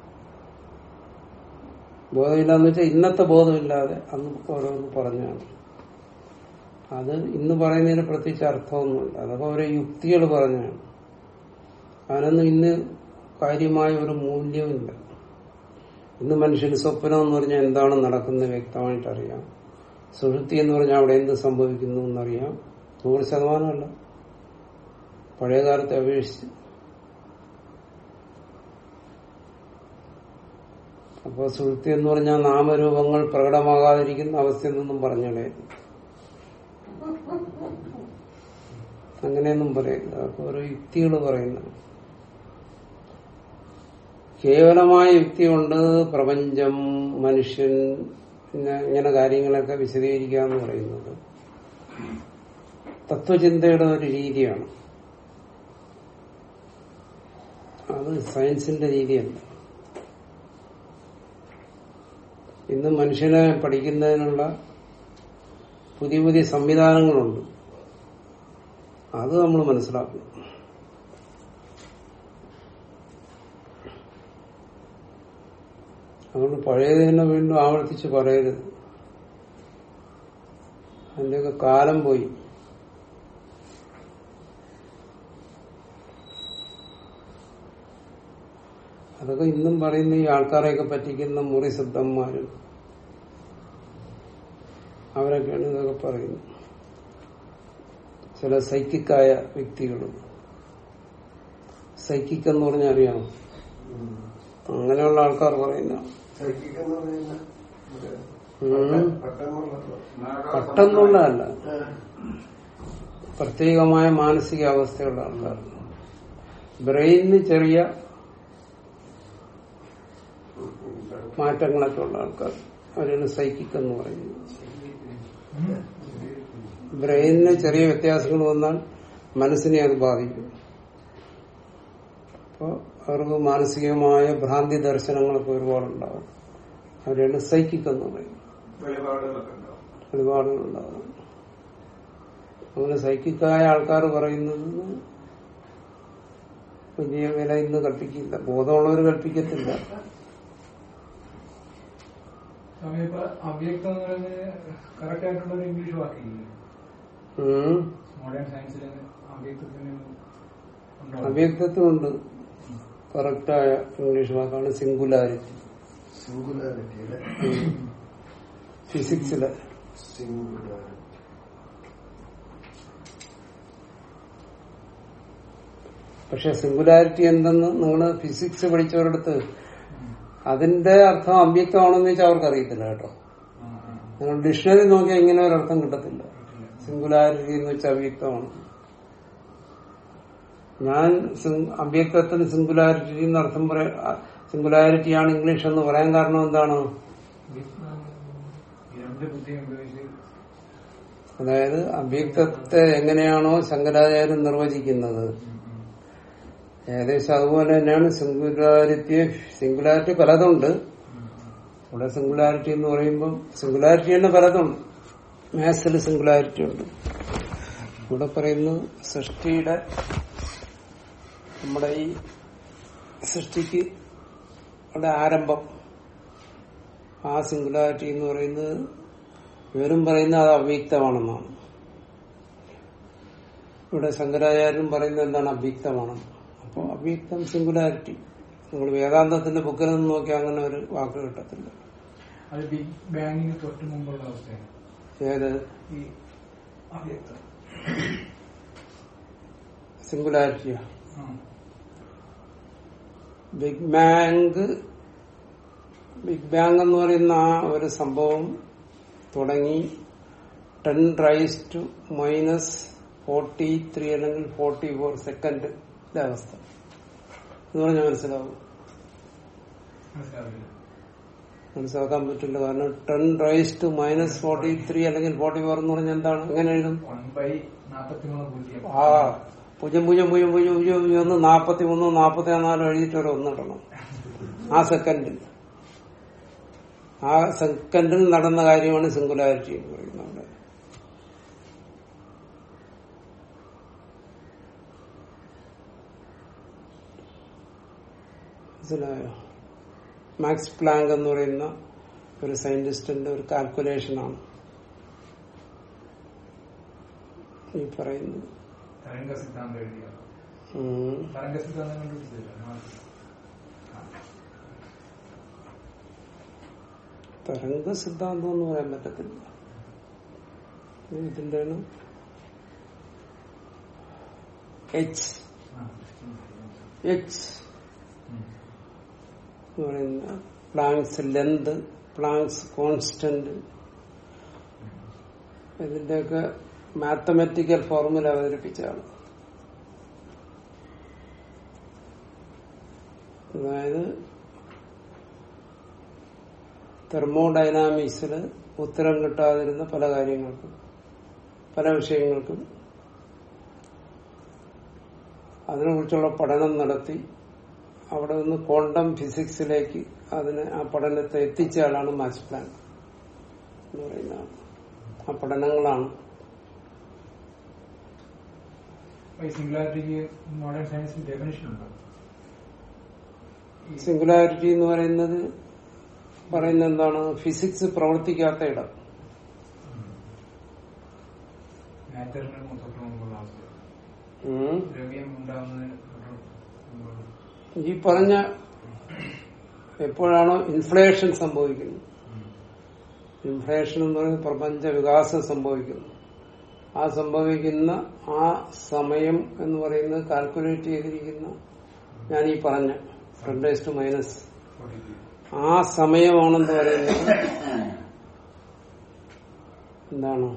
ബോധമില്ലാന്ന് വെച്ചാൽ ഇന്നത്തെ ബോധമില്ലാതെ അന്ന് ഓരോന്ന് പറഞ്ഞാണ് അത് ഇന്ന് പറയുന്നതിന് പ്രത്യേകിച്ച് അർത്ഥമൊന്നുമില്ല അതൊക്കെ ഓരോ യുക്തികൾ പറഞ്ഞാണ് അതിനൊന്നും ഇന്ന് കാര്യമായ ഒരു മൂല്യമില്ല ഇന്ന് മനുഷ്യന് സ്വപ്നം എന്ന് പറഞ്ഞാൽ എന്താണ് നടക്കുന്നത് വ്യക്തമായിട്ട് അറിയാം സുഹൃത്തി എന്ന് പറഞ്ഞാൽ അവിടെ എന്ത് സംഭവിക്കുന്നു എന്നറിയാം നൂറ് ശതമാനമല്ല പഴയ കാലത്തെ അപേക്ഷിച്ച് അപ്പൊ സുഹൃത്തി എന്ന് പറഞ്ഞാൽ നാമരൂപങ്ങൾ പ്രകടമാകാതിരിക്കുന്ന അവസ്ഥയെന്നൊന്നും പറഞ്ഞോളെ അങ്ങനെയൊന്നും പറയില്ല അപ്പൊ ഓരോ യുക്തികൾ പറയുന്നത് കേവലമായ യുക്തി കൊണ്ട് പ്രപഞ്ചം മനുഷ്യൻ പിന്നെ ഇങ്ങനെ കാര്യങ്ങളൊക്കെ വിശദീകരിക്കുക എന്ന് പറയുന്നത് തത്വചിന്തയുടെ ഒരു രീതിയാണ് അത് സയൻസിന്റെ രീതിയല്ല ഇന്ന് മനുഷ്യനെ പഠിക്കുന്നതിനുള്ള പുതിയ പുതിയ സംവിധാനങ്ങളുണ്ട് അത് നമ്മൾ മനസ്സിലാക്കും അതുകൊണ്ട് പഴയത് തന്നെ വീണ്ടും ആവർത്തിച്ച് പറയരുത് അതിന്റെയൊക്കെ കാലം പോയി അതൊക്കെ ഇന്നും പറയുന്ന ഈ ആൾക്കാരെയൊക്കെ പറ്റിക്കുന്ന മുറി സിദ്ധന്മാരും അവരൊക്കെയാണ് ഇതൊക്കെ പറയുന്നത് ചില സൈക്കിക്കായ വ്യക്തികളും സൈക്കിക് എന്ന് പറഞ്ഞാൽ അറിയാമോ അങ്ങനെയുള്ള ആൾക്കാർ പറയുന്ന സൈക്കിക്കെന്ന് പറഞ്ഞാൽ ഉം. പട്ടെന്നുള്ള പെട്ടെന്നുള്ളതല്ല പ്രത്യേകമായ മാനസികാവസ്ഥയുള്ള ആൾക്കാർ ബ്രെയിനിന് ചെറിയ മാറ്റങ്ങളൊക്കെ ഉള്ള ആൾക്കാർ അവരാണ് സൈക്കിക് എന്ന് പറയുന്നത് ബ്രെയിനിന് ചെറിയ വ്യത്യാസങ്ങൾ വന്നാൽ മനസ്സിനെ അത് ബാധിക്കും അപ്പോൾ അവർക്ക് മാനസികമായ ഭ്രാന്തി ദർശനങ്ങളൊക്കെ ഒരുപാടുണ്ടാവും അവരാണ് സൈക്കിക് എന്ന് പറയുന്നത് വെളിപാടുകളൊക്കെ ഉണ്ടാവും ഒരുപാടുണ്ടാവും അങ്ങനെ സൈക്കിക്കായ ആൾക്കാർ പറയുന്നത് വലിയ വില ഇന്ന് കൽപ്പിക്കില്ല ബോധമുള്ളവർ കൽപ്പിക്കത്തില്ല സ്വാമി ഇപ്പൊ അവ്യക്തം എന്ന് പറയുന്നത് കറക്റ്റ് ആയിട്ടുള്ള ഒരു ഇംഗ്ലീഷ് വാക്കില്ലേ ഉം. മോഡേൺ സയൻസിൽ അവ്യക്തത്തിന് ഉണ്ടോ അവ്യക്തത്വമുണ്ട് കറക്റ്റായ ഇംഗ്ലീഷ് വാക്കാണ് സിംഗുലാരിറ്റി സിംഗുലാരിറ്റിയുടെ ഫിസിക്സിലെ സിംഗുലാരിറ്റി പക്ഷെ സിംഗുലാരിറ്റി എന്തെന്ന് നിങ്ങൾ ഫിസിക്സ് പഠിച്ചവരടുത്ത് അതിന്റെ അർത്ഥം അവ്യക്തമാണെന്ന് വെച്ചാൽ അവർക്ക് അറിയത്തില്ല കേട്ടോ ആ, ആ, ആ. നിങ്ങൾ ഡിക്ഷണറി നോക്കിയാൽ ഇങ്ങനെ ഒരു അർത്ഥം കിട്ടത്തില്ല സിംഗുലാരിറ്റി എന്ന് വെച്ചാൽ അവ്യക്തമാണ് ഞാൻ സിംഗ്- അവ്യക്തത്തിന് സിംഗുലാരിറ്റി എന്ന് അർത്ഥം പറയാ സിംഗുലാരിറ്റിയാണ് ഇംഗ്ലീഷ് എന്ന് പറയാൻ കാരണം എന്താണ് ഈ രണ്ട് ബുദ്ധിയും ഉപയോഗിച്ച് അതായത് അവ്യക്തത്തെ എങ്ങനെയാണോ ശങ്കരാചാര്യൻ നിർവചിക്കുന്നത് ഏകദേശം അതുപോലെ തന്നെയാണ് സിംഗുലാരിറ്റിയെ സിംഗുലാരിറ്റി പലതുണ്ട് ഇവിടെ സിംഗുലാരിറ്റി എന്ന് പറയുമ്പോൾ സിംഗുലാരിറ്റി തന്നെ പലതുണ്ട് മാത്സിൽ സിംഗുലാരിറ്റി ഉണ്ട് ഇവിടെ പറയുന്നത് സൃഷ്ടിയുടെ നമ്മുടെ ഈ സൃഷ്ടിക്ക് അവിടെ ആരംഭം ആ സിംഗുലാരിറ്റി എന്ന് പറയുന്നത് ഇവരും പറയുന്നത് അത് അവ്യക്തമാണെന്നാണ് ഇവിടെ ശങ്കരാചാര്യരും പറയുന്നത് എന്താണ് അവ്യക്തമാണെന്ന് അപ്പോൾ അവ്യക്തം സിംഗുലാരിറ്റി നിങ്ങൾ വേദാന്തത്തിന്റെ ബുക്കിൽ നിന്ന് നോക്കിയാൽ അങ്ങനെ ഒരു വാക്ക് കിട്ടത്തില്ല അത് ബിഗ് ബാങ്ങിന് തൊട്ട് മുമ്പുള്ള അവസ്ഥയാണ് ഏത് ഈ അവ്യക്തം സിംഗുലാരിറ്റിയാ ആ. ബിഗ് ബാങ്ക് ബിഗ് ബാങ് എന്ന് പറയുന്ന ആ ഒരു സംഭവം തുടങ്ങി ten raise to minus forty three അല്ലെങ്കിൽ ഫോർട്ടി ഫോർ സെക്കൻഡിന്റെ അവസ്ഥ എന്ന് പറഞ്ഞാൽ മനസ്സിലാവും മനസ്സിലാവില്ല മനസ്സിലാക്കാൻ പറ്റില്ല കാരണം ten raise to minus forty three അല്ലെങ്കിൽ ഫോർട്ടി ഫോർ എന്ന് പറഞ്ഞാൽ എന്താണ് എങ്ങനെ എഴുതും വൺ ബൈ നാപ്പത്തിമൂന്ന് പൂജ്യം ആ പൂജ്യം പൂജ്യം പൂജ്യം പൂജ്യം പൂജ്യം പൂജ്യം ഒന്ന് നാപ്പത്തി മൂന്ന് നാപ്പത്തി നാല് എഴുതിയിട്ട് ഒരു ഒന്നിടണം ആ സെക്കൻഡിൽ ആ സെക്കൻഡിൽ നടന്ന കാര്യമാണ് സിംഗുലാരിറ്റി എന്ന് പറയുന്നത് അവിടെ മനസ്സിലായോ മാക്സ് പ്ലാങ്ക് എന്ന് പറയുന്ന ഒരു സയന്റിസ്റ്റിന്റെ ഒരു കാൽക്കുലേഷനാണ് ഈ പറയുന്നത് തരംഗ സിദ്ധാന്തം എഴുതിയ ഉം. തരംഗ സിദ്ധാന്തം കണ്ടുപിടിച്ചില്ല തരംഗ സിദ്ധാന്തം എന്ന് പറയാൻ പറ്റത്തില്ല ഇതിന്റെ എച്ച് എച്ച് എന്ന് പറയുന്ന പ്ലാങ്സ് ലെന്ത് പ്ലാങ്സ് കോൺസ്റ്റന്റ് ഇതിന്റെയൊക്കെ മാത്തമെറ്റിക്കൽ ഫോർമുല അവതരിപ്പിച്ചാണ് അതായത് തെർമോഡൈനാമിക്സിൽ ഉത്തരം കിട്ടാതിരുന്ന പല കാര്യങ്ങൾക്കും പല വിഷയങ്ങൾക്കും അതിനെക്കുറിച്ചുള്ള പഠനം നടത്തി അവിടെ നിന്ന് ക്വാണ്ടം ഫിസിക്സിലേക്ക് അതിനെ ആ പഠനത്തെ എത്തിച്ച ആളാണ് മാക്സ് പ്ലാങ്ക് എന്ന് പറയുന്ന ആൾ. ആ പഠനങ്ങളാണ് അപ്പൊ ഈ സിംഗുലാരിറ്റിക്ക് മോഡേൺ സയൻസിന് ഡെഫിനേഷൻ ഉണ്ടോ ഈ സിംഗുലാരിറ്റി എന്ന് പറയുന്നത് പറയുന്നത് എന്താണ് ഫിസിക്സ് പ്രവർത്തിക്കാത്ത ഇടം നാച്ചുറലിന് തൊട്ട് മുമ്പുള്ള അവസ്ഥ ഉം. ദ്രവ്യം ഉണ്ടാകുന്നതിന് തൊട്ട് മുമ്പുള്ള ഈ പറഞ്ഞ എപ്പോഴാണോ ഇൻഫ്ലേഷൻ സംഭവിക്കുന്നത് ഇൻഫ്ലേഷൻ എന്ന് പറയുന്നത് പ്രപഞ്ച വികാസം സംഭവിക്കുന്നു ആ സംഭവിക്കുന്ന ആ സമയം എന്ന് പറയുന്നത് കാൽക്കുലേറ്റ് ചെയ്തിരിക്കുന്ന ഞാൻ ഈ പറഞ്ഞ ടെൻ ടു മൈനസ് ആ സമയമാണെന്ന് പറയുന്നത് എന്താണ്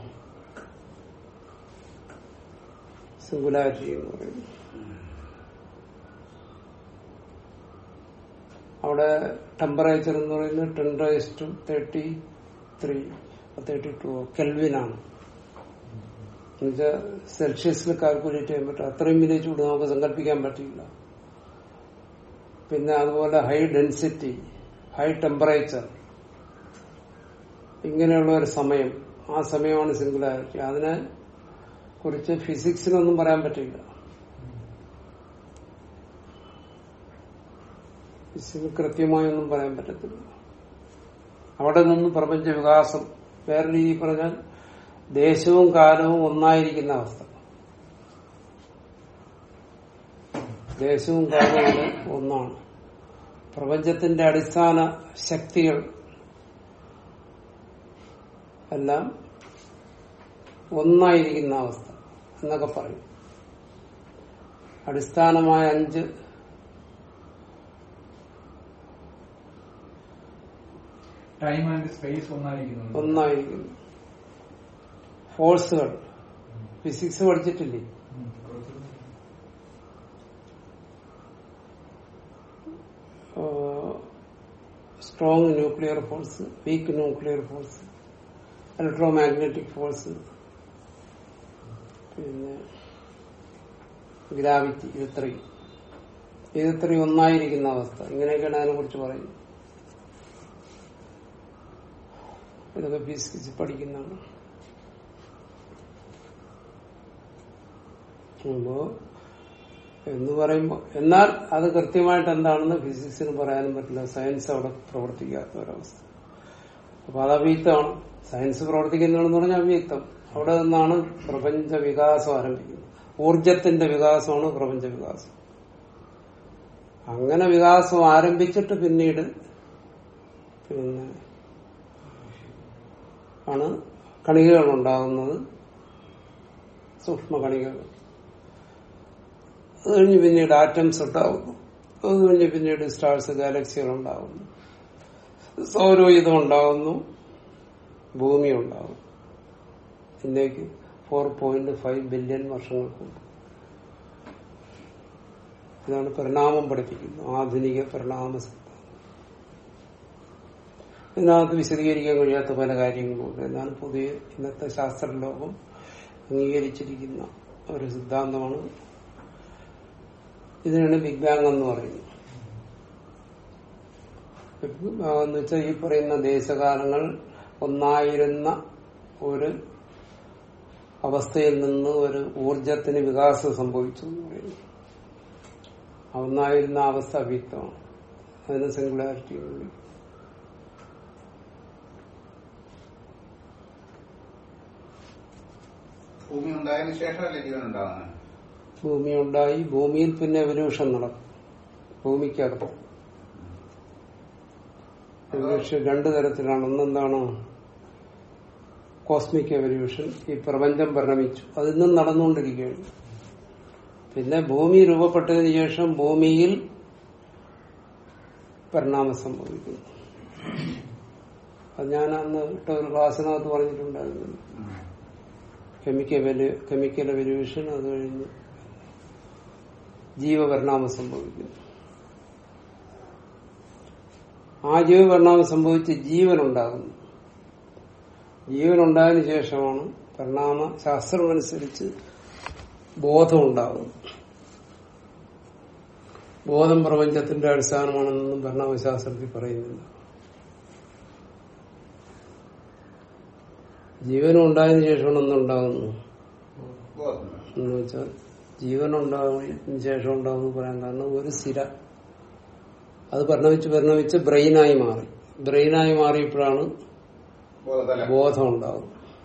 സിംഗുലാരിറ്റി എന്ന് പറയുന്നത് അവിടെ ടെമ്പറേച്ചർ എന്ന് പറയുന്നത് ten raise to thirty three thirty two കെൽവിനാണ് എന്നുവെച്ചാൽ സെൽഷ്യസിൽ കാൽക്കുലേറ്റ് ചെയ്യാൻ പറ്റും അത്രയും വലിയ ചൂട് നമുക്ക് സങ്കല്പിക്കാൻ പറ്റില്ല പിന്നെ അതുപോലെ ഹൈ ഡെൻസിറ്റി ഹൈ ടെമ്പറേച്ചർ ഇങ്ങനെയുള്ള ഒരു സമയം ആ സമയമാണ് സിംഗുലാരിറ്റി അതിനെ കുറിച്ച് ഫിസിക്സിനൊന്നും പറയാൻ പറ്റില്ല ഫിസിക്സിന് കൃത്യമായൊന്നും പറയാൻ പറ്റത്തില്ല അവിടെ നിന്ന് പ്രപഞ്ച വികാസം വേറെ രീതിയിൽ പറഞ്ഞാൽ ദേശവും കാലവും ഒന്നായിരിക്കുന്ന അവസ്ഥ ദേശവും കാലവും ഇവിടെ ഒന്നാണ് പ്രപഞ്ചത്തിന്റെ അടിസ്ഥാന ശക്തികൾ എല്ലാം ഒന്നായിരിക്കുന്ന അവസ്ഥ എന്നൊക്കെ പറയും അടിസ്ഥാനമായ അഞ്ച് ടൈം ആൻഡ് സ്പേസ് ഒന്നായിരിക്കുന്നു ഒന്നായിരിക്കുന്നു ഫോഴ്സുകൾ ഫിസിക്സ് പഠിച്ചിട്ടില്ലേ ഉം. കുറച്ച് strong nuclear force weak nuclear force electromagnetic force പിന്നെ ഗ്രാവിറ്റി ഇത്രയും ഇത്രയും ഒന്നായിരിക്കുന്ന അവസ്ഥ ഇങ്ങനെയൊക്കെയാണ് അതിനെ കുറിച്ച് പറയുന്നത് ഇതൊക്കെ ഫിസിക്സ് പഠിക്കുന്നതാണ് അപ്പോ എന്ന് പറയുമ്പോ എന്നാൽ അത് കൃത്യമായിട്ട് എന്താണെന്ന് ഫിസിക്സിന് പറയാനും പറ്റില്ല സയൻസ് അവിടെ പ്രവർത്തിക്കാത്ത ഒരവസ്ഥ അപ്പൊ അത് അവ്യക്തമാണ് സയൻസ് പ്രവർത്തിക്കുന്നതെന്ന് പറഞ്ഞാൽ അവ്യക്തം അവിടെ നിന്നാണ് പ്രപഞ്ച വികാസം ആരംഭിക്കുന്നത് ഊർജത്തിന്റെ വികാസമാണ് പ്രപഞ്ച വികാസം അങ്ങനെ വികാസം ആരംഭിച്ചിട്ട് പിന്നീട് പിന്നെ ആണ് കണികകൾ ഉണ്ടാകുന്നത് സൂക്ഷ്മ കണികകൾ അത് കഴിഞ്ഞ് പിന്നീട് ആറ്റംസ് ഉണ്ടാകുന്നു അത് കഴിഞ്ഞ് പിന്നീട് സ്റ്റാർസ് ഗാലക്സികൾ ഉണ്ടാകുന്നു സൗരയുധം ഉണ്ടാകുന്നു ഭൂമി ഉണ്ടാകും ഇന്നേക്ക് ഫോർ പോയിന്റ് ഫൈവ് ബില്യൺ വർഷങ്ങൾക്ക് മുമ്പ് ഇതാണ് പരിണാമം പഠിപ്പിക്കുന്നത് ആധുനിക പരിണാമ സിദ്ധാന്തം ഇതിനകത്ത് വിശദീകരിക്കാൻ കഴിയാത്ത പല കാര്യങ്ങളുണ്ട് എന്നാണ് പുതിയ ഇന്നത്തെ ശാസ്ത്രലോകം അംഗീകരിച്ചിരിക്കുന്ന ഒരു സിദ്ധാന്തമാണ് ഇതിനാണ് ബിഗ് ബാങ് എന്ന് പറയുന്നത് ബിഗ് ബാങ് എന്ന് വെച്ചാൽ ഈ പറയുന്ന ദേശകാലങ്ങൾ ഒന്നായിരുന്ന ഒരു അവസ്ഥയിൽ നിന്ന് ഒരു ഊർജത്തിന് വികാസം സംഭവിച്ചു എന്ന് പറയുന്നു ആ ഒന്നായിരുന്ന അവസ്ഥ അവ്യക്തമാണ് അതിന് സിംഗുലാരിറ്റി എന്ന് വിളിക്കും ഭൂമി ഉണ്ടായതിനു ശേഷമല്ലേ ജീവൻ ഉണ്ടാകുന്നത് ഭൂമി ഉണ്ടായി ഭൂമിയിൽ പിന്നെ എവല്യൂഷൻ നടക്കും ഭൂമിക്കകത്ത് എവല്യൂഷൻ രണ്ടു തരത്തിലാണ് ഒന്നെന്താണ് കോസ്മിക് എവല്യൂഷൻ ഈ പ്രപഞ്ചം പരിണമിച്ചു അതിന്നും നടന്നുകൊണ്ടിരിക്കുകയാണ് പിന്നെ ഭൂമി രൂപപ്പെട്ടതിന് ശേഷം ഭൂമിയിൽ പരിണാമം സംഭവിക്കുന്നു അത് ഞാൻ അന്ന് ഇട്ട ഒരു ക്ലാസ്സിനകത്ത് പറഞ്ഞിട്ടുണ്ടായിരുന്നു കെമിക്കൽ കെമിക്കൽ എവല്യൂഷൻ അത് കഴിഞ്ഞ് ജീവപരിണാമം സംഭവിക്കുന്നു ആ ജീവപരിണാമം സംഭവിച്ച് ജീവൻ ഉണ്ടാകുന്നു ജീവൻ ഉണ്ടായതിനു ശേഷമാണ് പരിണാമ ശാസ്ത്രമനുസരിച്ച് ബോധം ഉണ്ടാകുന്നത് ബോധം പ്രപഞ്ചത്തിന്റെ അടിസ്ഥാനമാണെന്നൊന്നും പരിണാമശാസ്ത്രത്തിൽ പറയുന്നില്ല ജീവനും ഉണ്ടായതിനു ശേഷമാണ് ഒന്നുണ്ടാകുന്നു ബോധം എന്ന് വെച്ചാൽ ജീവൻ ഉണ്ടാകുന്നതിന് ശേഷം ഉണ്ടാകുന്നു പറയാൻ കാരണം ഒരു സ്ഥിര അത് പരിണമിച്ച് പരിണമിച്ച് ബ്രെയിനായി മാറി ബ്രെയിനായി മാറിയപ്പോഴാണ് ബോധതല ബോധം ഉണ്ടാകുന്നത്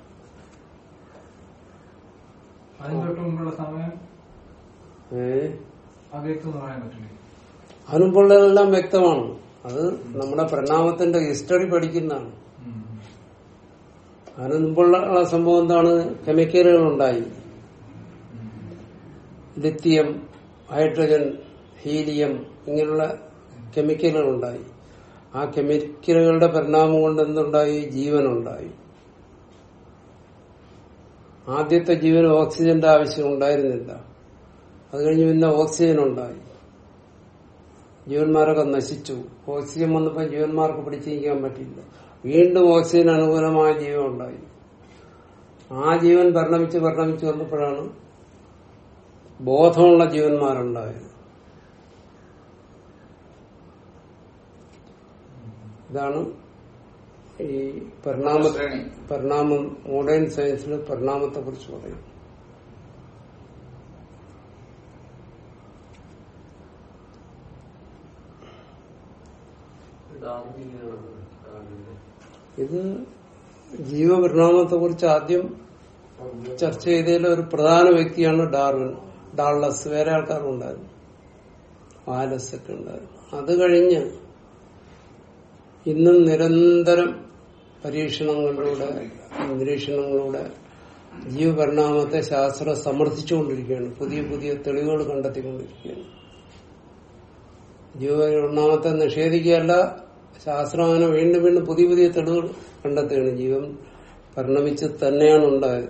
അതിന് തൊട്ട് മുമ്പുള്ള സമയം ഏഹ് അവ്യക്തം എന്ന് പറയാൻ പറ്റില്ലേ അതിനുമ്പോഴെല്ലാം വ്യക്തമാണ് അത് നമ്മുടെ പരിണാമത്തിന്റെ ഹിസ്റ്ററി പഠിക്കുന്നതാണ് ഉം. അതിന് മുമ്പുള്ള സംഭവം എന്താണ് കെമിക്കലുകൾ ഉണ്ടായി ലിത്തിയം ഹൈഡ്രജൻ ഹീലിയം ഇങ്ങനെയുള്ള കെമിക്കലുകൾ ഉണ്ടായി ആ കെമിക്കലുകളുടെ പരിണാമം കൊണ്ട് എന്തുണ്ടായി ജീവനുണ്ടായി ആദ്യത്തെ ജീവന് ഓക്സിജന്റെ ആവശ്യം ഉണ്ടായിരുന്നില്ല അത് കഴിഞ്ഞ് പിന്നെ ഓക്സിജൻ ഉണ്ടായി ജീവന്മാരൊക്കെ നശിച്ചു ഓക്സിജൻ വന്നപ്പോൾ ജീവന്മാർക്ക് പിടിച്ചിരിക്കാൻ പറ്റില്ല വീണ്ടും ഓക്സിജൻ അനുകൂലമായ ജീവൻ ഉണ്ടായി ആ ജീവൻ പരിണമിച്ച് പരിണമിച്ച് വന്നപ്പോഴാണ് ബോധമുള്ള ജീവന്മാരുണ്ടായത് ഇതാണ് ഈ പരിണാമ ശ്രേണി പരിണാമം മോഡേൺ സയൻസിൽ പരിണാമത്തെ കുറിച്ച് പറയും ഡാർവിനിയാണ് ഡാർവിന് ഇത് ജീവപരിണാമത്തെ കുറിച്ച് ആദ്യം ചർച്ച ചെയ്തതിൽ ഒരു പ്രധാന വ്യക്തിയാണ് ഡാർവിൻ ഡാൾലസ് വേറെ ആൾക്കാരും ഉണ്ടായിരുന്നു വാലസ് ഒക്കെ ഉണ്ടായിരുന്നു അത് കഴിഞ്ഞ് ഇന്നും നിരന്തരം പരീക്ഷണങ്ങളിലൂടെ നിരീക്ഷണങ്ങളിലൂടെ ജീവപരിണാമത്തെ ശാസ്ത്രം സമർത്ഥിച്ചുകൊണ്ടിരിക്കുകയാണ് പുതിയ പുതിയ തെളിവുകൾ കണ്ടെത്തിക്കൊണ്ടിരിക്കുകയാണ് ജീവപരിണാമത്തെ നിഷേധിക്കുകയല്ല ശാസ്ത്രം അങ്ങനെ വീണ്ടും വീണ്ടും പുതിയ പുതിയ തെളിവുകൾ കണ്ടെത്തുകയാണ് ജീവൻ പരിണമിച്ച് തന്നെയാണ് ഉണ്ടായത്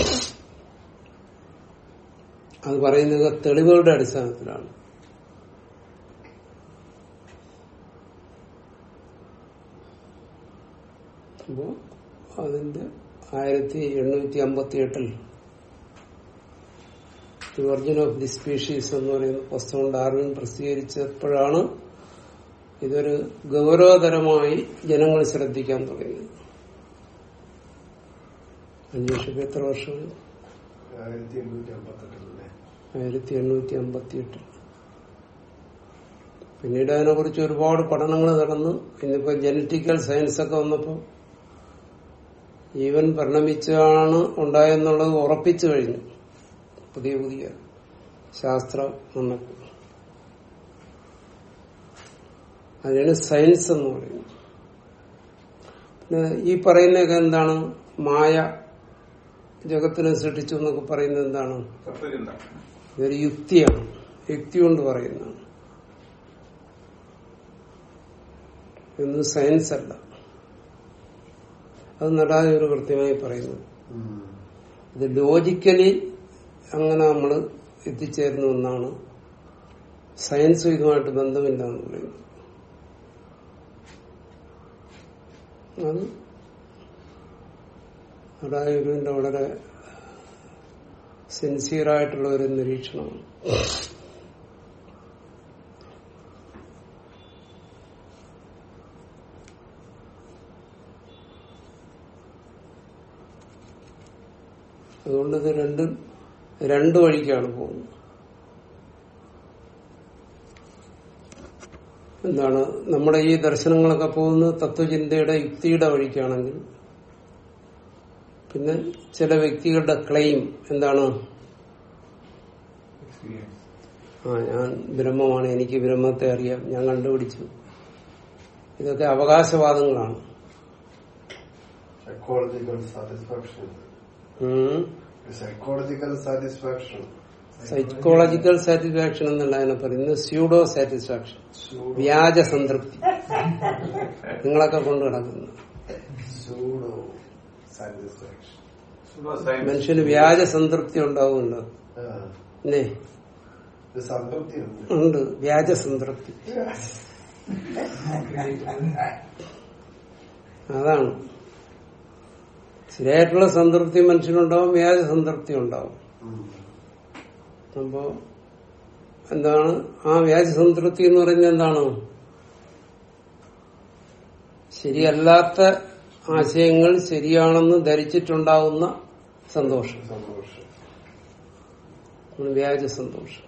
അത് പറയുന്നത് തെളിവുകളുടെ അടിസ്ഥാനത്തിലാണ് അപ്പോ അതിന്റെ ആയിരത്തി എണ്ണൂറ്റി അമ്പത്തി എട്ടിൽ the origin of the species എന്ന് പറയുന്ന പുസ്തകം ഡാർവിൻ പ്രസിദ്ധീകരിച്ചപ്പോഴാണ് ഇതൊരു ഗൗരവതരമായി ജനങ്ങൾ ശ്രദ്ധിക്കാൻ തുടങ്ങിയത് അന്വേഷിപ്പ് എത്ര വർഷം ആയിരത്തി എണ്ണൂറ്റി അമ്പത്തെട്ടിലെ ആയിരത്തി എണ്ണൂറ്റി അമ്പത്തി എട്ടിൽ പിന്നീട് അതിനെക്കുറിച്ച് ഒരുപാട് പഠനങ്ങൾ നടന്നു ഇന്നിപ്പോ ജനറ്റിക്കൽ സയൻസ് ഒക്കെ വന്നപ്പോ ജീവൻ പരിണമിച്ചാണ് ഉണ്ടായെന്നുള്ളത് ഉറപ്പിച്ചു കഴിഞ്ഞു പുതിയ പുതിയ ശാസ്ത്രം വന്നപ്പോൾ അതിനാണ് സയൻസ് എന്ന് പറയുന്നത് പിന്നെ ഈ പറയുന്നതൊക്കെ എന്താണ് മായ ജഗത്തിനെ സൃഷ്ടിച്ചു എന്നൊക്കെ പറയുന്നത് എന്താണ് തത്വചിന്ത ഇതൊരു യുക്തിയാണ് യുക്തി കൊണ്ട് പറയുന്നതാണ് ഇതൊന്നും സയൻസ് അല്ല അത് നടാതെ ഒരു കൃത്യമായി പറയുന്നു ഇത് ലോജിക്കലി അങ്ങനെ നമ്മൾ എത്തിച്ചേരുന്ന ഒന്നാണ് സയൻസും ഇതുമായിട്ട് ബന്ധമില്ല എന്ന് പറയുന്നത് അത് അതായുരുവിന്റെ വളരെ സിൻസിയറായിട്ടുള്ള ഒരു നിരീക്ഷണമാണ് അതുകൊണ്ട് ഇത് രണ്ടും രണ്ടു വഴിക്കാണ് പോകുന്നത് എന്താണ് നമ്മുടെ ഈ ദർശനങ്ങളൊക്കെ പോകുന്നത് തത്വചിന്തയുടെ യുക്തിയുടെ വഴിക്കാണെങ്കിൽ പിന്നെ ചില വ്യക്തികളുടെ ക്ലെയിം എന്താണ് എക്സ്പീരിയൻസ് ആ ഞാൻ ബ്രഹ്മമാണ് എനിക്ക് ബ്രഹ്മത്തെ അറിയാം ഞാൻ കണ്ടുപിടിച്ചു ഇതൊക്കെ അവകാശവാദങ്ങളാണ് സൈക്കോളജിക്കൽ സാറ്റിസ്ഫാക്ഷൻ ഉം. സൈക്കോളജിക്കൽ സാറ്റിസ്ഫാക്ഷൻ സൈക്കോളജിക്കൽ സാറ്റിസ്ഫാക്ഷൻ എന്നല്ല അതിനെ പറയുന്നത് സ്യൂഡോ സാറ്റിസ്ഫാക്ഷൻ വ്യാജ സംതൃപ്തി നിങ്ങളൊക്കെ കൊണ്ടു കിടക്കുന്നു സൂഡോ സാറ്റിസ്ഫാക്ഷൻ മനുഷ്യന് വ്യാജ സംതൃപ്തി ഉണ്ടാവുമല്ലോ അല്ലേ സംതൃപ്തി ഉണ്ട് ഉണ്ട് വ്യാജ സംതൃപ്തി അതാണ് ശരിയായിട്ടുള്ള സംതൃപ്തി മനുഷ്യനുണ്ടാവും വ്യാജ സംതൃപ്തി ഉണ്ടാവും ഉം. അപ്പോ എന്താണ് ആ വ്യാജ സംതൃപ്തി എന്ന് പറയുന്നത് എന്താണ് ശരിയല്ലാത്ത ആശയങ്ങൾ ശരിയാണെന്ന് ധരിച്ചിട്ടുണ്ടാവുന്ന സന്തോഷം സന്തോഷം ആണ് വ്യാജ സന്തോഷം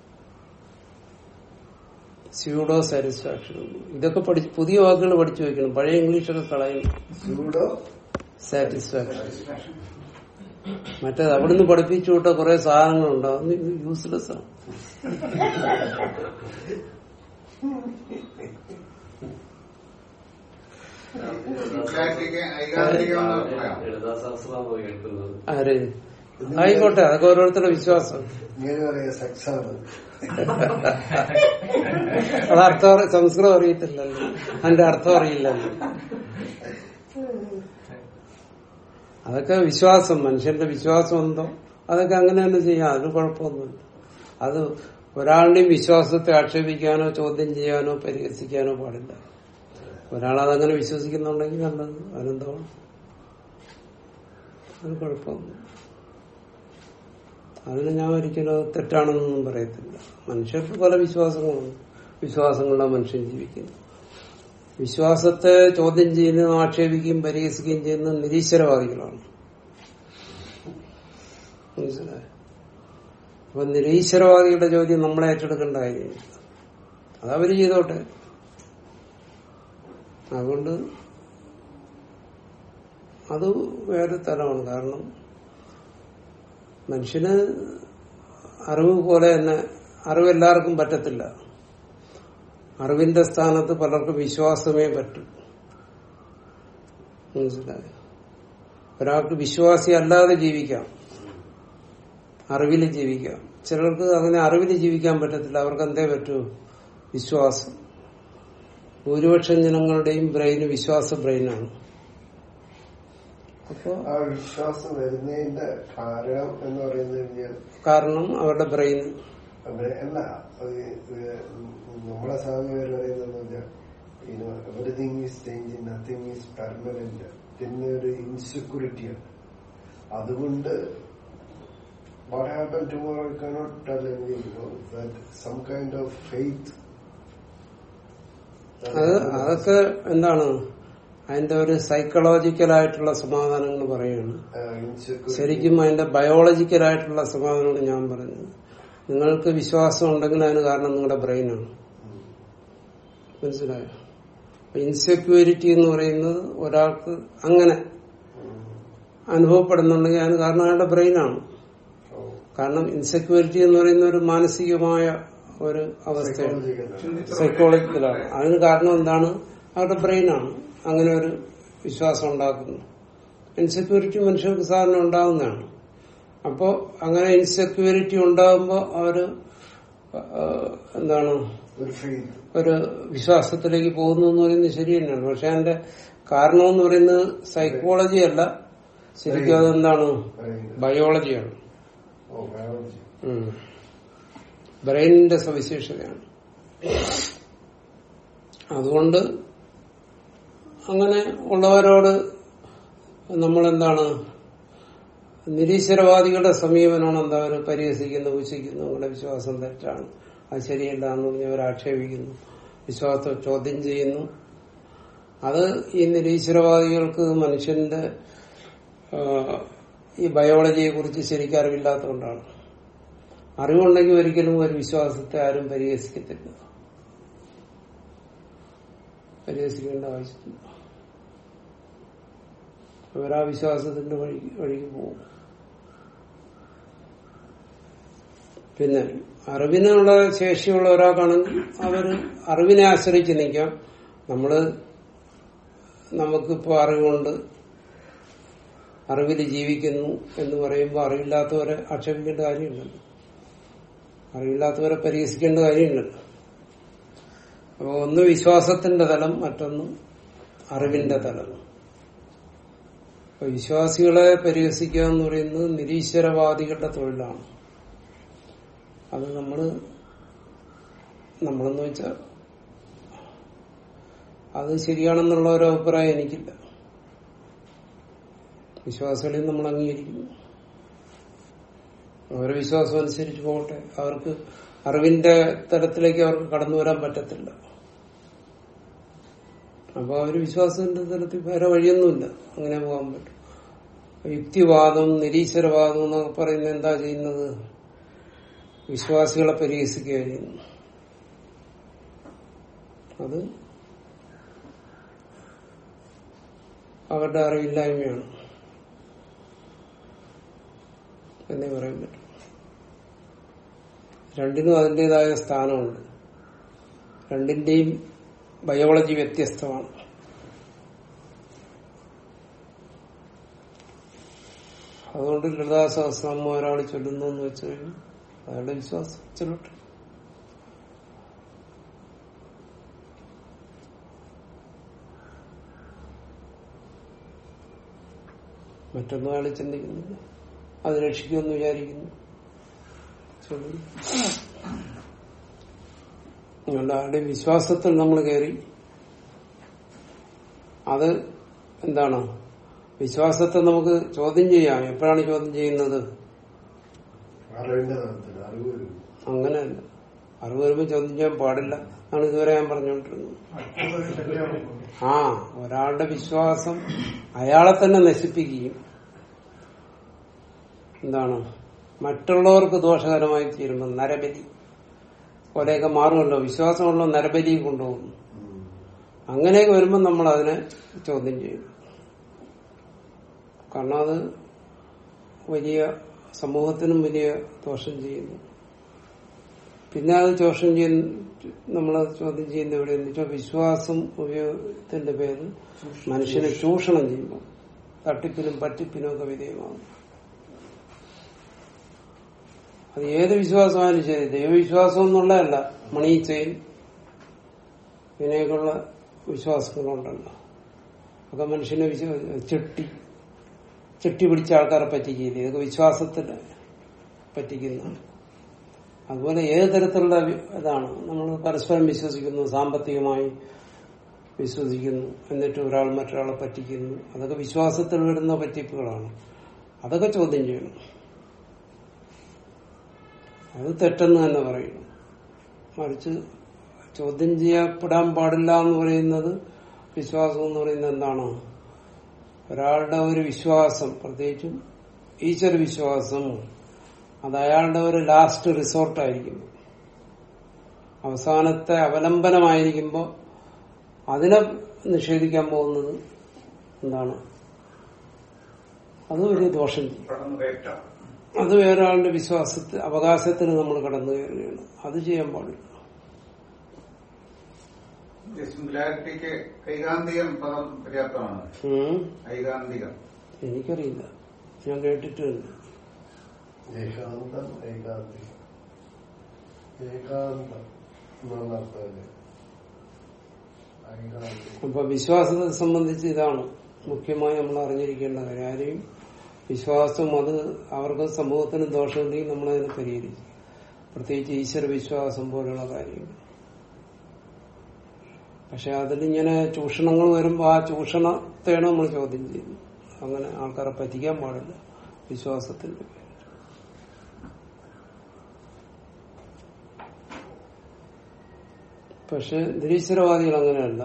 സ്യൂഡോ സാറ്റിസ്ഫാക്ഷൻ ഇതൊക്കെ പഠിച്ച് പുതിയ വാക്കുകൾ പഠിച്ചു വെക്കണം പഴയ ഇംഗ്ലീഷൊക്കെ കളയണം സ്യൂഡോ സാറ്റിസ്ഫാക്ഷൻ മറ്റേത് അവിടുന്ന് പഠിപ്പിച്ചു വിട്ട കുറെ സാധനങ്ങളുണ്ടാവും യൂസ്ലെസ് ആണ് ഐകാന്തിക ഐകാന്തികമെന്ന് പറയാം ലളിതാശാസ്ത്രമാണ് പോയി കേൾക്കുന്നത് ആര് ആയിക്കോട്ടെ അതൊക്കെ ഓരോരുത്തരുടെ വിശ്വാസം ഇങ്ങനെ പറയാ സെക്സ് ആണ് അത് അർത്ഥം അറി- സംസ്കൃതം അറിയത്തില്ലല്ലോ അതിന്റെ അർത്ഥം അറിയില്ലല്ലോ അതൊക്കെ വിശ്വാസം മനുഷ്യന്റെ വിശ്വാസം എന്തോ അതൊക്കെ അങ്ങനെ തന്നെ ചെയ്യാം അതിന് കുഴപ്പമൊന്നുമില്ല അത് ഒരാളുടെയും വിശ്വാസത്തെ ആക്ഷേപിക്കാനോ ചോദ്യം ചെയ്യാനോ പരിഹസിക്കാനോ പാടില്ല ഒരാൾ അതങ്ങനെ വിശ്വസിക്കുന്നുണ്ടെങ്കിൽ നല്ലത് അതിനെന്തോ അത് കുഴപ്പമൊന്നും അതിന് ഞാൻ ഒരിക്കലും അത് തെറ്റാണെന്നൊന്നും പറയത്തില്ല മനുഷ്യർക്ക് പല വിശ്വാസങ്ങളുണ്ട് വിശ്വാസങ്ങളുള്ള മനുഷ്യൻ ജീവിക്കുന്നു വിശ്വാസത്തെ ചോദ്യം ചെയ്യുന്നതും ആക്ഷേപിക്കുകയും പരിഹസിക്കുകയും ചെയ്യുന്ന നിരീശ്വരവാദികളാണ് മനസ്സിലായോ അപ്പൊ നിരീശ്വരവാദികളുടെ ചോദ്യം നമ്മളെ ഏറ്റെടുക്കേണ്ട കാര്യമില്ല അതവര് ചെയ്തോട്ടെ അതുകൊണ്ട് അത് വേറെ തരമാണ് കാരണം മനുഷ്യന് അറിവ് പോലെ തന്നെ അറിവ് എല്ലാവർക്കും പറ്റത്തില്ല അറിവിന്റെ സ്ഥാനത്ത് പലർക്കും വിശ്വാസമേ പറ്റൂ മനസ്സിലായോ ഒരാൾക്ക് വിശ്വാസി അല്ലാതെ ജീവിക്കാം അറിവിൽ ജീവിക്കാം ചിലർക്ക് അങ്ങനെ അറിവിൽ ജീവിക്കാൻ പറ്റത്തില്ല അവർക്ക് എന്തേ പറ്റൂ വിശ്വാസം ഭൂരിപക്ഷം ജനങ്ങളുടെയും ബ്രെയിന് വിശ്വാസ ബ്രെയിനാണ് അപ്പോ ആ വിശ്വാസം വരുന്നതിന്റെ കാരണം എന്ന് പറയുന്നത് കഴിഞ്ഞാൽ കാരണം അവരുടെ ബ്രെയിൻ അവരെ അല്ല അത് ഇത് നമ്മളെ സ്വാമിമാർ പറയുന്നത് വെച്ചാൽ everything is changing nothing is permanent പിന്നെ ഒരു ഇൻസെക്യൂരിറ്റിയാണ് അതുകൊണ്ട് what happened tomorrow I cannot tell anything you know, that some kind of faith അത് അതൊക്കെ എന്താണ് അതിന്റെ ഒരു സൈക്കോളജിക്കലായിട്ടുള്ള സമാധാനങ്ങൾ പറയുകയാണ് ഇൻസെക്യൂരിറ്റി ശരിക്കും അതിന്റെ ബയോളജിക്കലായിട്ടുള്ള സമാധാനമാണ് ഞാൻ പറഞ്ഞത് നിങ്ങൾക്ക് വിശ്വാസം ഉണ്ടെങ്കിൽ അതിന് കാരണം നിങ്ങളുടെ ബ്രെയിനാണ് മനസ്സിലായോ ഇൻസെക്യൂരിറ്റി എന്ന് പറയുന്നത് ഒരാൾക്ക് അങ്ങനെ അനുഭവപ്പെടുന്നുണ്ടെങ്കിൽ അതിന് കാരണം അയാളുടെ ബ്രെയിനാണ് കാരണം ഇൻസെക്യൂരിറ്റി എന്ന് പറയുന്ന ഒരു മാനസികമായ ഒരു അവസ്ഥയാണ് സൈക്കോളജിക്കലാണ് അതിന് കാരണം എന്താണ് അവരുടെ ബ്രെയിനാണ് അങ്ങനെ ഒരു വിശ്വാസം ഉണ്ടാക്കുന്നത് ഇൻസെക്യൂരിറ്റി മനുഷ്യർക്ക് സാധാരണ ഉണ്ടാകുന്നതാണ് അപ്പോ അങ്ങനെ ഇൻസെക്യൂരിറ്റി ഉണ്ടാകുമ്പോൾ അവര് ആ, എന്താണ് ഒരു ഫെയ്ത്ത് ഒരു വിശ്വാസത്തിലേക്ക് പോകുന്നു എന്ന് പറയുന്നത് ശരി തന്നെയാണ് പക്ഷെ അതിന്റെ കാരണം എന്ന് പറയുന്നത് സൈക്കോളജി അല്ല ശരിക്കും അതെന്താണ് ബയോളജിയാണ് ഓ ബയോളജി ഉം. ബ്രെയിനിന്റെ സവിശേഷതയാണ് അതുകൊണ്ട് അങ്ങനെ ഉള്ളവരോട് നമ്മളെന്താണ് നിരീശ്വരവാദികളുടെ സമീപനമാണ് എന്താ അവർ പരിഹസിക്കുന്നു പൂശിക്കുന്നു നിങ്ങളുടെ വിശ്വാസം തെറ്റാണ് അത് ശരിയല്ല എന്ന് പറഞ്ഞ് അവർ ആക്ഷേപിക്കുന്നു വിശ്വാസത്തെ ചോദ്യം ചെയ്യുന്നു അത് ഈ നിരീശ്വരവാദികൾക്ക് മനുഷ്യന്റെ ആ, ഈ ബയോളജിയെ കുറിച്ച് ശരിക്കും അറിവില്ലാത്തതുകൊണ്ടാണ് അറിവുണ്ടെങ്കിൽ ഒരിക്കലും ഒരു വിശ്വാസത്തെ ആരും പരിഹസിക്കത്തില്ല പരിഹസിക്കേണ്ട ആവശ്യമില്ല അവരാ വിശ്വാസത്തിന്റെ വഴി വഴിക്ക് പോകും പിന്നെ അറിവിനുള്ള ശേഷിയുള്ള ഒരാൾക്കാണെങ്കിൽ അവര് അറിവിനെ ആശ്രയിച്ച് നിൽക്കാം നമ്മള് നമുക്കിപ്പോ അറിവുണ്ട് അറിവിൽ ജീവിക്കുന്നു എന്ന് പറയുമ്പോൾ അറിവില്ലാത്തവരെ ആക്ഷേപിക്കേണ്ട കാര്യമില്ലല്ലോ അറിവില്ലാത്തവരെ പരിഹസിക്കേണ്ട കാര്യമില്ലല്ലോ അപ്പൊ ഒന്ന് വിശ്വാസത്തിന്റെ തലം മറ്റൊന്ന് അറിവിന്റെ തലം അപ്പൊ വിശ്വാസികളെ പരിഹസിക്കുക എന്ന് പറയുന്നത് നിരീശ്വരവാദികളുടെ തൊഴിലാണ് അത് നമ്മള് നമ്മളെന്ന് വെച്ചാൽ അത് ശരിയാണെന്നുള്ള ഒരു അഭിപ്രായം എനിക്കില്ല വിശ്വാസികളെയും നമ്മൾ അംഗീകരിക്കുന്നു അവരുടെ വിശ്വാസം അനുസരിച്ച് പോകട്ടെ അവർക്ക് അറിവിന്റെ തലത്തിലേക്ക് അവർക്ക് കടന്നു വരാൻ പറ്റത്തില്ല അപ്പൊ അവര് വിശ്വാസത്തിന്റെ തലത്തിൽ വേറെ വഴിയൊന്നുമില്ല അങ്ങനെ പോകാൻ പറ്റും യുക്തിവാദം നിരീശ്വരവാദം എന്നൊക്കെ പറയുന്നത് എന്താ ചെയ്യുന്നത് വിശ്വാസികളെ പരിഹസിക്കുക ചെയ്യുന്നു അത് അവരുടെ അറിവില്ലായ്മയാണ് എന്നേ പറയാൻ പറ്റും രണ്ടിനും അതിൻ്റെതായ സ്ഥാനമുണ്ട് രണ്ടിന്റെയും ബയോളജി വ്യത്യസ്തമാണ് അതുകൊണ്ട് ലളിതാ സഹസ്രമ ഒരാൾ ചൊല്ലുന്നു എന്ന് വെച്ചു കഴിഞ്ഞാൽ അയാളുടെ വിശ്വാസം ചൊല്ലട്ടെ മറ്റൊന്നും അയാൾ ചിന്തിക്കുന്നില്ല അത് രക്ഷിക്കുമെന്ന് വിചാരിക്കുന്നു ചൊല്ലുന്നു അതുകൊണ്ട് ആരുടെ വിശ്വാസത്തിൽ നമ്മൾ കയറി അത് എന്താണ് വിശ്വാസത്തെ നമുക്ക് ചോദ്യം ചെയ്യാം എപ്പോഴാണ് ചോദ്യം ചെയ്യുന്നത് അറിവിന്റെ തലത്തിൽ അറിവ് വരും അങ്ങനെയല്ല അറിവ് വരുമ്പോൾ ചോദ്യം ചെയ്യാൻ പാടില്ല എന്നാണ് ഇതുവരെ ഞാൻ പറഞ്ഞുകൊണ്ടിരുന്നത് ആ ഒരാളുടെ വിശ്വാസം അയാളെ തന്നെ നശിപ്പിക്കുകയും എന്താണ് മറ്റുള്ളവർക്ക് ദോഷകരമായി തീരുമ്പോൾ നരബലി പോലെയൊക്കെ മാറുമല്ലോ വിശ്വാസമുള്ള നരബലി കൊണ്ടുപോകുന്നു അങ്ങനെയൊക്കെ വരുമ്പോൾ നമ്മൾ അതിനെ ചോദ്യം ചെയ്യും കാരണം അത് വലിയ സമൂഹത്തിനും വലിയ ദോഷം ചെയ്യുന്നു പിന്നെ അത് ദോഷം ചെയ്യുന്ന നമ്മളത് ചോദ്യം ചെയ്യുന്ന എവിടെയെന്ന് വെച്ചാൽ വിശ്വാസം ഉപയോഗത്തിന്റെ പേരിൽ മനുഷ്യനെ ചൂഷണം ചെയ്യുമ്പോൾ തട്ടിപ്പിനും പറ്റിപ്പിനും ഒക്കെ വിധേയമാകും അത് ഏത് വിശ്വാസമായാലും ശരി ദൈവവിശ്വാസം എന്നുള്ളതല്ല മണി ചെയിൻ ഇങ്ങനെയൊക്കെയുള്ള വിശ്വാസങ്ങളുണ്ടല്ലോ ഒക്കെ മനുഷ്യനെ വിശ്വ ചെട്ടി ചെട്ടി പിടിച്ച ആൾക്കാരെ പറ്റിക്കില്ല ഇതൊക്കെ വിശ്വാസത്തിന് പറ്റിക്കുന്ന അതുപോലെ ഏത് തരത്തിലുള്ള വി- ഇതാണ് നമ്മൾ പരസ്പരം വിശ്വസിക്കുന്നു സാമ്പത്തികമായി വിശ്വസിക്കുന്നു എന്നിട്ട് ഒരാൾ മറ്റൊരാളെ പറ്റിക്കുന്നു അതൊക്കെ വിശ്വാസത്തിൽ വരുന്ന പറ്റിപ്പുകളാണ് അതൊക്കെ ചോദ്യം ചെയ്യണം അത് തെറ്റെന്ന് തന്നെ പറയുന്നു മറിച്ച് ചോദ്യം ചെയ്യപ്പെടാൻ പാടില്ല എന്ന് പറയുന്നത് വിശ്വാസം എന്ന് പറയുന്നത് എന്താണ് ഒരാളുടെ ഒരു വിശ്വാസം പ്രത്യേകിച്ചും ഈശ്വര വിശ്വാസം അത് അയാളുടെ ഒരു ലാസ്റ്റ് റിസോർട്ടായിരിക്കും അവസാനത്തെ അവലംബനമായിരിക്കുമ്പോൾ അതിനെ നിഷേധിക്കാൻ പോകുന്നത് എന്താണ് അത് വലിയ ദോഷം ചെയ്യും പെട്ടെന്ന് കയറ്റാം അത് വേറെ ആളുടെ വിശ്വാസത്തിൽ അവകാശത്തിന് നമ്മൾ കടന്നു കയറുകയാണ് അത് ചെയ്യാൻ പാടില്ല ഈ സിംഗുലാരിറ്റിക്ക് ഐകാന്തികം പദം പര്യാപ്തമാണ് ഉം. ഐകാന്തികം എനിക്കറിയില്ല ഞാൻ കേട്ടിട്ടുണ്ട് ഏകാന്തം ഏകാന്തികം ഏകാന്തം എന്നുള്ള അർത്ഥമല്ലേ ഏകാന്തികം അപ്പൊ വിശ്വാസത്തെ സംബന്ധിച്ച് ഇതാണ് മുഖ്യമായി നമ്മൾ അറിഞ്ഞിരിക്കേണ്ട കാര്യം ആരെയും വിശ്വാസം അത് അവർക്ക് സമൂഹത്തിന് ദോഷമുണ്ടെങ്കിൽ നമ്മളതിനെ പരിഹരിക്കും പ്രത്യേകിച്ച് ഈശ്വര വിശ്വാസം പോലുള്ള കാര്യങ്ങൾ പക്ഷെ അതിലിങ്ങനെ ചൂഷണങ്ങൾ വരുമ്പോൾ ആ ചൂഷണത്തെയാണ് നമ്മൾ ചോദ്യം ചെയ്യുന്നത് അങ്ങനെ ആൾക്കാരെ പറ്റിക്കാൻ പാടില്ല വിശ്വാസത്തിന്റെ പേരിൽ. പക്ഷെ നിരീശ്വരവാദികൾ അങ്ങനെയല്ല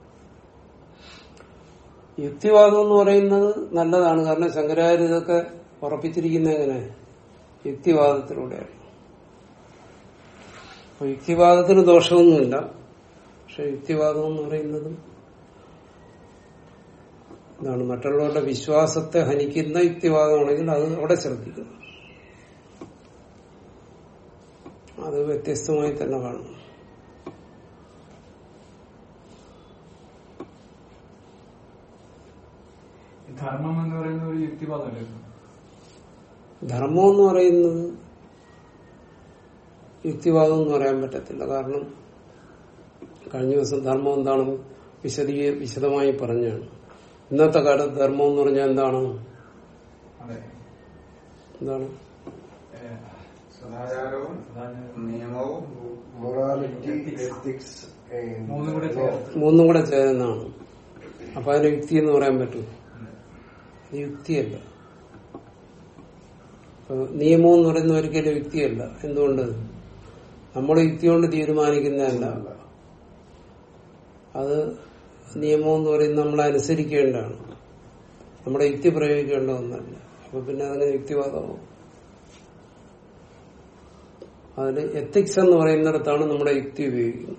യുക്തിവാദം എന്ന് പറയുന്നത് നല്ലതാണ് കാരണം ശങ്കരാചാര്യ ഇതൊക്കെ ഉറപ്പിച്ചിരിക്കുന്ന എങ്ങനെ യുക്തിവാദത്തിലൂടെയാണ് അപ്പൊ യുക്തിവാദത്തിന് ദോഷമൊന്നുമില്ല പക്ഷെ യുക്തിവാദം എന്ന് പറയുന്നത് എന്താണ് മറ്റുള്ളവരുടെ വിശ്വാസത്തെ ഹനിക്കുന്ന യുക്തിവാദമാണെങ്കിൽ അത് അവിടെ ശ്രദ്ധിക്കണം അത് വ്യത്യസ്തമായി തന്നെ കാണും ഈ ധർമ്മം എന്ന് പറയുന്ന ഒരു യുക്തിവാദമല്ലേ ധർമ്മം എന്ന് പറയുന്നത് യുക്തിവാദം എന്ന് പറയാൻ പറ്റത്തില്ല കാരണം കഴിഞ്ഞ ദിവസം ധർമ്മം എന്താണെന്ന് വിശദീ വിശദമായി പറഞ്ഞാണ് ഇന്നത്തെ കാലത്ത് ധർമ്മം എന്ന് പറഞ്ഞാൽ എന്താണ് അതെ എന്താണ് ഏഹ്, സദാചാരവും അതാണ് നിയമവും മൊറാലിറ്റി എത്തിക്സ് മൂന്നും കൂടെ ചേർത്ത്. മൂന്നും കൂടെ ചേരുന്നതാണ് അപ്പൊ അതിന് യുക്തി എന്ന് പറയാൻ പറ്റും ഇത് യുക്തിയല്ല ഇപ്പൊ നിയമം എന്ന് പറയുന്ന ഒരിക്കലും യുക്തിയല്ല എന്തുകൊണ്ട് നമ്മൾ യുക്തി കൊണ്ട് തീരുമാനിക്കുന്നതല്ല അത് നിയമം എന്ന് പറയുന്നത് നമ്മൾ അനുസരിക്കേണ്ടതാണ് നമ്മുടെ യുക്തി പ്രയോഗിക്കേണ്ട ഒന്നല്ല അപ്പൊ പിന്നെ അതിന് യുക്തിവാദമാവും അതിന് എത്തിക്സ് എന്ന് പറയുന്നിടത്താണ് നമ്മുടെ യുക്തി ഉപയോഗിക്കുന്നത്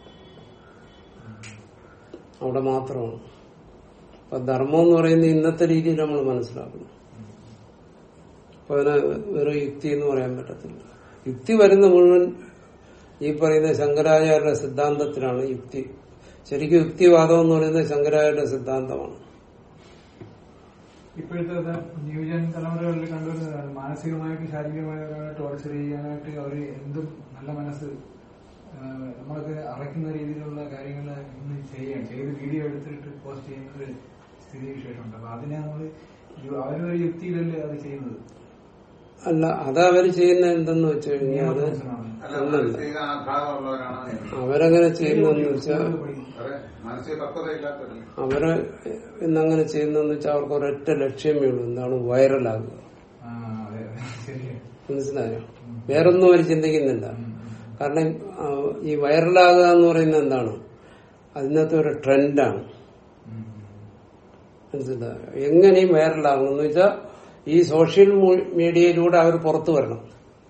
അവിടെ മാത്രമാണ് അപ്പൊ ധർമ്മം എന്ന് പറയുന്നത് ഇന്നത്തെ രീതിയിൽ നമ്മൾ മനസ്സിലാക്കണം അപ്പൊ അതിന് വേറെ യുക്തി എന്ന് പറയാൻ പറ്റത്തില്ല യുക്തി വരുന്ന മുഴുവൻ ഈ പറയുന്ന ശങ്കരാചാര്യരുടെ സിദ്ധാന്തത്തിലാണ് യുക്തി ശരിക്കും യുക്തിവാദം എന്ന് പറയുന്നത് ശങ്കരാചാര്യരുടെ സിദ്ധാന്തമാണ് ഇപ്പോഴത്തെ ന്യൂജൻ തലമുറകളിൽ കണ്ടുവരുന്നതാണ് മാനസികമായിട്ട് ശാരീരികമായിട്ട് ടോർച്ചർ ചെയ്യാനായിട്ട് അവർ എന്തും നല്ല മനസ്സ് ആ, നമ്മളൊക്കെ അറയ്ക്കുന്ന രീതിയിലുള്ള കാര്യങ്ങൾ ഇന്ന് ചെയ്യാം ചെയ്ത് വീഡിയോ എടുത്തിട്ട് പോസ്റ്റ് ചെയ്യുന്ന ഒരു സ്ഥിതി വിശേഷമുണ്ട് അപ്പൊ അതിനെ നമ്മൾ അവരൊരു യുക്തിയിലല്ലേ അത് ചെയ്യുന്നത് അല്ല അത് അവര് ചെയ്യുന്ന എന്തെന്ന് വെച്ച് കഴിഞ്ഞാൽ അത് നിയമത്തിനനുസരണമാണ്. അല്ല അല്ലല്ല. മാനസിക ആഘാതമുള്ളവരാണ് അവരങ്ങനെ ചെയ്യുന്നതെന്ന് വെച്ചാൽ അതെ മാനസിക പക്വതയില്ലാത്തവരല്ലേ അവര് ഇന്നങ്ങനെ ചെയ്യുന്നതെന്ന് വെച്ചാൽ അവർക്ക് ഒരൊറ്റ ലക്ഷ്യമേ ഉള്ളൂ എന്താണ് വൈറലാകുക ആ, അതെ, അതെ. ശരിയാണ്. മനസ്സിലായോ വേറൊന്നും അവർ ചിന്തിക്കുന്നില്ല ഉം, ഉം. കാരണം ആ, ഈ വൈറലാകുക എന്ന് പറയുന്നത് എന്താണ് അതിനകത്ത് ഒരു ട്രെൻഡാണ് ഉം, മനസ്സിലായോ എങ്ങനെയും വൈറലാകണം എന്ന് വെച്ചാൽ ഈ സോഷ്യൽ മൂ- മീഡിയയിലൂടെ അവർ പുറത്തു വരണം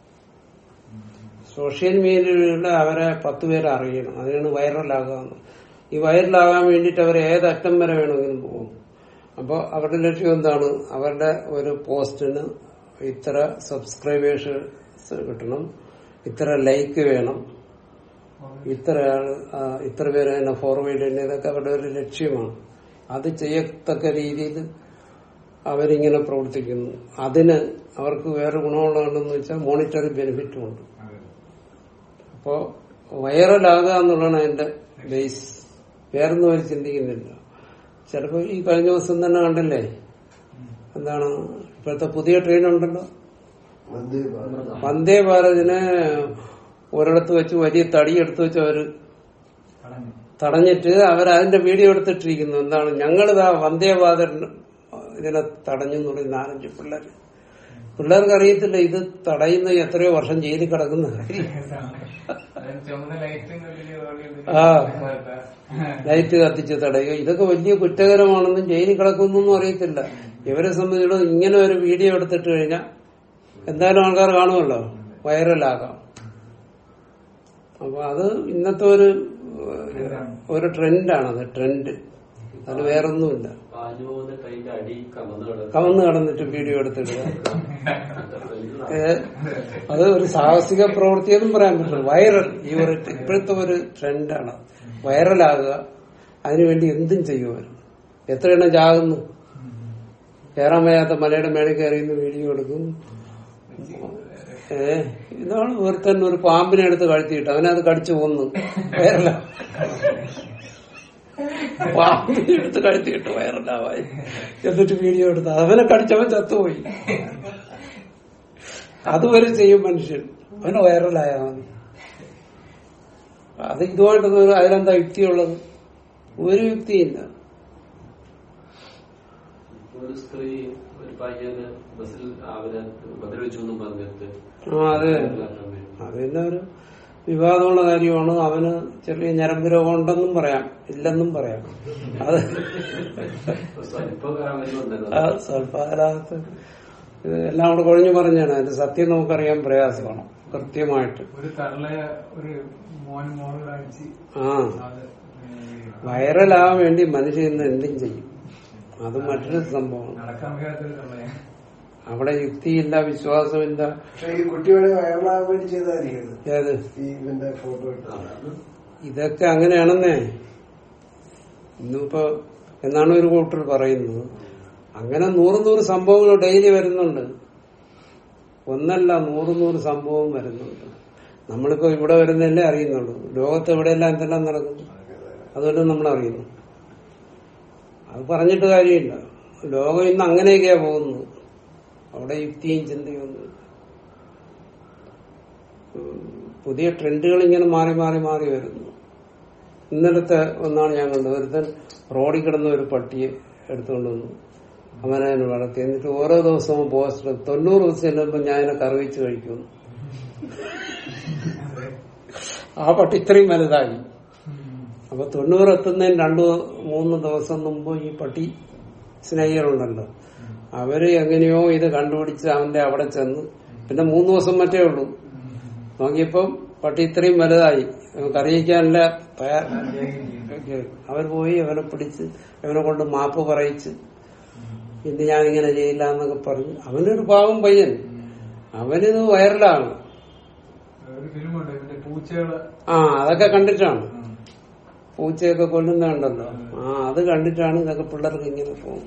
സോഷ്യൽ മീഡിയയിലൂടെ അവരെ പത്ത് പേരെ അറിയണം അതിനാണ് വൈറലാകുക എന്ന്. ഈ വൈറലാകാൻ വേണ്ടിയിട്ട് അവർ ഏതറ്റം വരെ വേണമെങ്കിലും പോകും അപ്പോൾ അവരുടെ ലക്ഷ്യം എന്താണ് അവരുടെ ഒരു പോസ്റ്റിന് ഇത്ര സബ്സ്ക്രൈബേഴ്സ് കിട്ടണം ഇത്ര ലൈക്ക് വേണം ഇത്ര ആള് ആ, ഇത്ര പേര് തന്നെ ഫോർവേഡ് ചെയ്യുന്ന ഇതൊക്കെ അവരുടെ ഒരു ലക്ഷ്യമാണ് അത് ചെയ്യത്തക്ക രീതിയിൽ അവരിങ്ങനെ പ്രവർത്തിക്കുന്നു അതിന് അവർക്ക് വേറെ ഗുണമുള്ളതെന്ന് വെച്ചാൽ മോണിറ്ററി ബെനിഫിറ്റും ഉണ്ട് അതെ. അപ്പോ വൈറലാകുക എന്നുള്ളതാണ് അതിന്റെ ബേസ് വേറൊന്നും അവർ ചിന്തിക്കുന്നില്ല ചിലപ്പോ ഈ കഴിഞ്ഞ ദിവസം തന്നെ കണ്ടില്ലേ എന്താണ് ഇപ്പോഴത്തെ പുതിയ ട്രെയിൻ ഉണ്ടല്ലോ വന്ദേ ഭാരത് വന്ദേ ഭാരതിനെ ഒരിടത്ത് വെച്ച് വലിയ തടി എടുത്തു വെച്ച് അവര് കളഞ്ഞു. തടഞ്ഞിട്ട് അവർ അതിന്റെ വീഡിയോ എടുത്തിട്ടിരിക്കുന്നു എന്താണ് ഞങ്ങളിതാ വന്ദേ ഭാരത് ഇതിനെ തടഞ്ഞു എന്ന് പറയുന്ന നാലഞ്ച് പിള്ളേർ പിള്ളേർക്ക് അറിയത്തില്ല ഇത് തടയുന്ന എത്രയോ വർഷം ജയിലിൽ കിടക്കുന്ന കാര്യം ചുമന്ന ലൈറ്റും ആ. ലൈറ്റ് കത്തിച്ച് തടയുക ഇതൊക്കെ വലിയ കുറ്റകരമാണെന്നും ജയിലിൽ കിടക്കുന്നൊന്നും അറിയത്തില്ല ഇവരെ സംബന്ധിച്ചിടത്തോളം ഇങ്ങനെ ഒരു വീഡിയോ എടുത്തിട്ട് കഴിഞ്ഞാൽ എന്തായാലും ആൾക്കാർ കാണുമല്ലോ വൈറലാകാം അപ്പൊ അത് ഇന്നത്തെ ഒരു ഒരു ട്രെൻഡാണത് ട്രെൻഡ് അത് വേറൊന്നുമില്ല പാഞ്ഞു പോകുന്ന ട്രെയിനിന്റെ അടി കമന്ന് കിടക്കും കവന്ന് കടന്നിട്ട് വീഡിയോ എടുത്തിടുക ഏ, അത് ഒരു സാഹസിക പ്രവൃത്തിയെന്നും പറയാൻ പറ്റില്ല വൈറൽ ഈ ഒരു ഇപ്പോഴത്തെ ഒരു ട്രെൻഡാണ് വൈറലാകുക അതിനുവേണ്ടി എന്തും ചെയ്യുമായിരുന്നു എത്ര എണ്ണം ചാകുന്നു കയറാൻ വയ്യാത്ത മലയുടെ മേളിൽ കയറിയുന്ന വീഡിയോ എടുക്കും ഏ ഇതാണ് ഒരുത്തൻ ഒരു പാമ്പിനെ എടുത്ത് കഴുത്തിയിട്ട് അവനത് കടിച്ചു കൊന്നു വൈറല പാമ്പിനെ എടുത്ത് കഴുത്തിയിട്ട് വൈറലാവായി എന്നിട്ട് വീഡിയോ എടുത്ത് അവനെ കടിച്ചവൻ ചത്തുപോയി അതുവരെ ചെയ്യും മനുഷ്യൻ അവന് വൈറലായാ മതി അത് ഇതുമായിട്ടൊന്നും ഒരു- അതിലെന്താ യുക്തിയുള്ളത് ഒരു യുക്തിയില്ല ഒരു സ്ത്രീ ഒരു പയ്യന് ബസ്സിൽ അവനെ ഉപദ്രവിച്ചു എന്നും പറഞ്ഞിട്ട് ആ അതെ അത് പിന്നെ ഒരു വിവാദമുള്ള കാര്യമാണ് അവന് ചെറിയ ഞരമ്പ് രോഗം ഉണ്ടെന്നും പറയാം ഇല്ലെന്നും പറയാം അത് സ്വല്പം വരാൻ വരുന്നുണ്ടായിരുന്നു ആ സ്വല്പകാലത്ത് ഇത് എല്ലാം കൂടെ കൊഴിഞ്ഞു പറഞ്ഞാണ് അതിന്റെ സത്യം നമുക്കറിയാൻ പ്രയാസമാണ് കൃത്യമായിട്ട് ഒരു തള്ളയെ ഒരു മോനും മോളും കാണിച്ച് ആ അത് വൈറലാവാൻ വേണ്ടി മനുഷ്യൻ ഇന്ന് എന്തും ചെയ്യും അത് മറ്റൊരു സംഭവമാണ് നടക്കാൻ വയ്യാത്തൊരു തള്ളയെ അവിടെ യുക്തിയില്ല വിശ്വാസമില്ല പക്ഷെ ഈ കുട്ടിയുടെ വയറിലാകാൻ വേണ്ടി ചെയ്തായിരിക്കും ഏത് ഈ ഇവന്റെ ഫോട്ടോ എടുത്തത് ഇതൊക്കെ അങ്ങനെയാണെന്നേ ഇന്നിപ്പോ എന്നാണ് ഒരു കൂട്ടർ പറയുന്നത് അങ്ങനെ നൂറ് നൂറ് സംഭവങ്ങൾ ഡെയിലി വരുന്നുണ്ട് ഒന്നല്ല നൂറ് നൂറ് സംഭവം വരുന്നുണ്ട് നമ്മളിപ്പോ ഇവിടെ വരുന്നതല്ലേ അറിയുന്നുള്ളൂ ലോകത്ത് എവിടെയെല്ലാം എന്തെല്ലാം നടക്കുന്നു അതുകൊണ്ട് നമ്മൾ അറിയുന്നു അത് പറഞ്ഞിട്ട് കാര്യമില്ല ലോകം ഇന്ന് അങ്ങനെയൊക്കെയാ പോകുന്നത് അവിടെ യുക്തിയും ചിന്തയൊന്നും ഉം, പുതിയ ട്രെൻഡുകൾ ഇങ്ങനെ മാറി മാറി മാറി വരുന്നു ഇന്നലത്തെ ഒന്നാണ് ഞാൻ കണ്ടത് ഒരുത്തൻ റോഡിൽ കിടന്ന ഒരു പട്ടിയെ എടുത്തുകൊണ്ട് വന്നു അങ്ങനെ അതിനെ വളർത്തി എന്നിട്ട് ഓരോ ദിവസവും പോസ്റ്റർ തൊണ്ണൂറ് ദിവസം ചെല്ലുമ്പോൾ ഞാൻ അതിനെ കറിവിച്ച് കഴിക്കുന്നു ആ പട്ടി ഇത്രയും വലുതായി അപ്പൊ തൊണ്ണൂറ് എത്തുന്നതിന് രണ്ടു മൂന്ന് ദിവസം മുമ്പ് ഈ പട്ടി സ്നേഹികളുണ്ടല്ലോ അവര് എങ്ങനെയോ ഇത് കണ്ടുപിടിച്ച് അവന്റെ അവിടെ ചെന്ന് പിന്നെ മൂന്ന് ദിവസം മറ്റേ ഉള്ളൂ നോക്കിയപ്പം പട്ടി ഇത്രയും വലുതായി കറിയിക്കാനല്ല തയ്യാർ അവർ പോയി അവനെ പിടിച്ച് അവനെ കൊണ്ട് മാപ്പ് പറയിച്ച് ഇന്ന് ഞാനിങ്ങനെ ചെയ്യില്ല എന്നൊക്കെ പറഞ്ഞു അവനൊരു പാവം പയ്യൻ അവനിത് വൈറലാണ് ഒരു ഫിലിമുണ്ട് ഇതിന്റെ പൂച്ചകള് ആ അതൊക്കെ കണ്ടിട്ടാണ് പൂച്ചയൊക്കെ കൊല്ലുന്നുണ്ടല്ലോ ആ അത് കണ്ടിട്ടാണ് ഇതൊക്കെ പിള്ളേർക്ക് ഇങ്ങനെ പോകും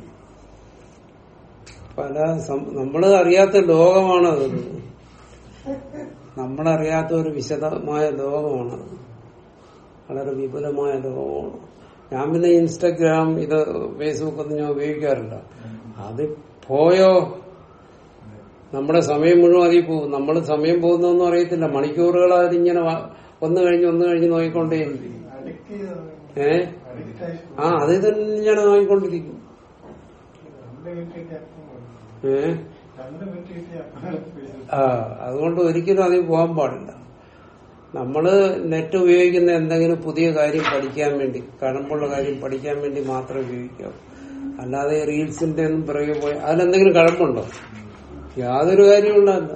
പല സം- നമ്മള് അറിയാത്ത ലോകമാണത് നമ്മളറിയാത്ത ഒരു വിശദമായ ലോകമാണത് വളരെ വിപുലമായ ലോകമാണ് ഞാൻ പിന്നെ ഇൻസ്റ്റഗ്രാം ഇത് ഫേസ്ബുക്ക് ഒന്നും ഞാൻ ഉപയോഗിക്കാറില്ല അത് പോയോ നമ്മുടെ സമയം മുഴുവൻ അതിൽ പോകും നമ്മൾ സമയം പോകുന്നൊന്നും അറിയത്തില്ല മണിക്കൂറുകൾ അതിങ്ങനെ വ- ഒന്ന് കഴിഞ്ഞ് ഒന്ന് കഴിഞ്ഞ് നോക്കിക്കൊണ്ടേയിരിക്കും അഡിക്റ്റ് ചെയ്താണ് ഏ അഡിക്റ്റ് ആയി ആ അത് തന്നെയാണ് നോക്കിക്കൊണ്ടിരിക്കും രണ്ട് മിനിറ്റ് കിട്ടിയ അപ്പം പോകും. ഏ രണ്ട് മിനിറ്റ് കിട്ടിയ അപ്പം ആ അതുകൊണ്ട് ഒരിക്കലും അതിൽ പോകാൻ പാടില്ല നമ്മള് നെറ്റ് ഉപയോഗിക്കുന്ന എന്തെങ്കിലും പുതിയ കാര്യം പഠിക്കാൻ വേണ്ടി കഴമ്പുള്ള കാര്യം പഠിക്കാൻ വേണ്ടി മാത്രമേ ഉപയോഗിക്കാവൂ അല്ലാതെ ഈ റീൽസിന്റെ ഒന്നും പിറകെ പോയി അതിലെന്തെങ്കിലും കഴമ്പുണ്ടോ യാതൊരു കാര്യമുണ്ടല്ല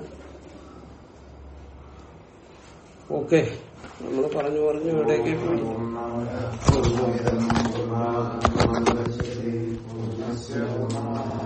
ഓക്കെ നമ്മൾ പറഞ്ഞു പറഞ്ഞു എവിടേക്ക് പോയി പൂർണ്ണമിദം പൂർണ്ണാത് പൂർണ്ണമുദച്യത്തെ പൂർണ്ണസ്യ പൂർണ്ണമാ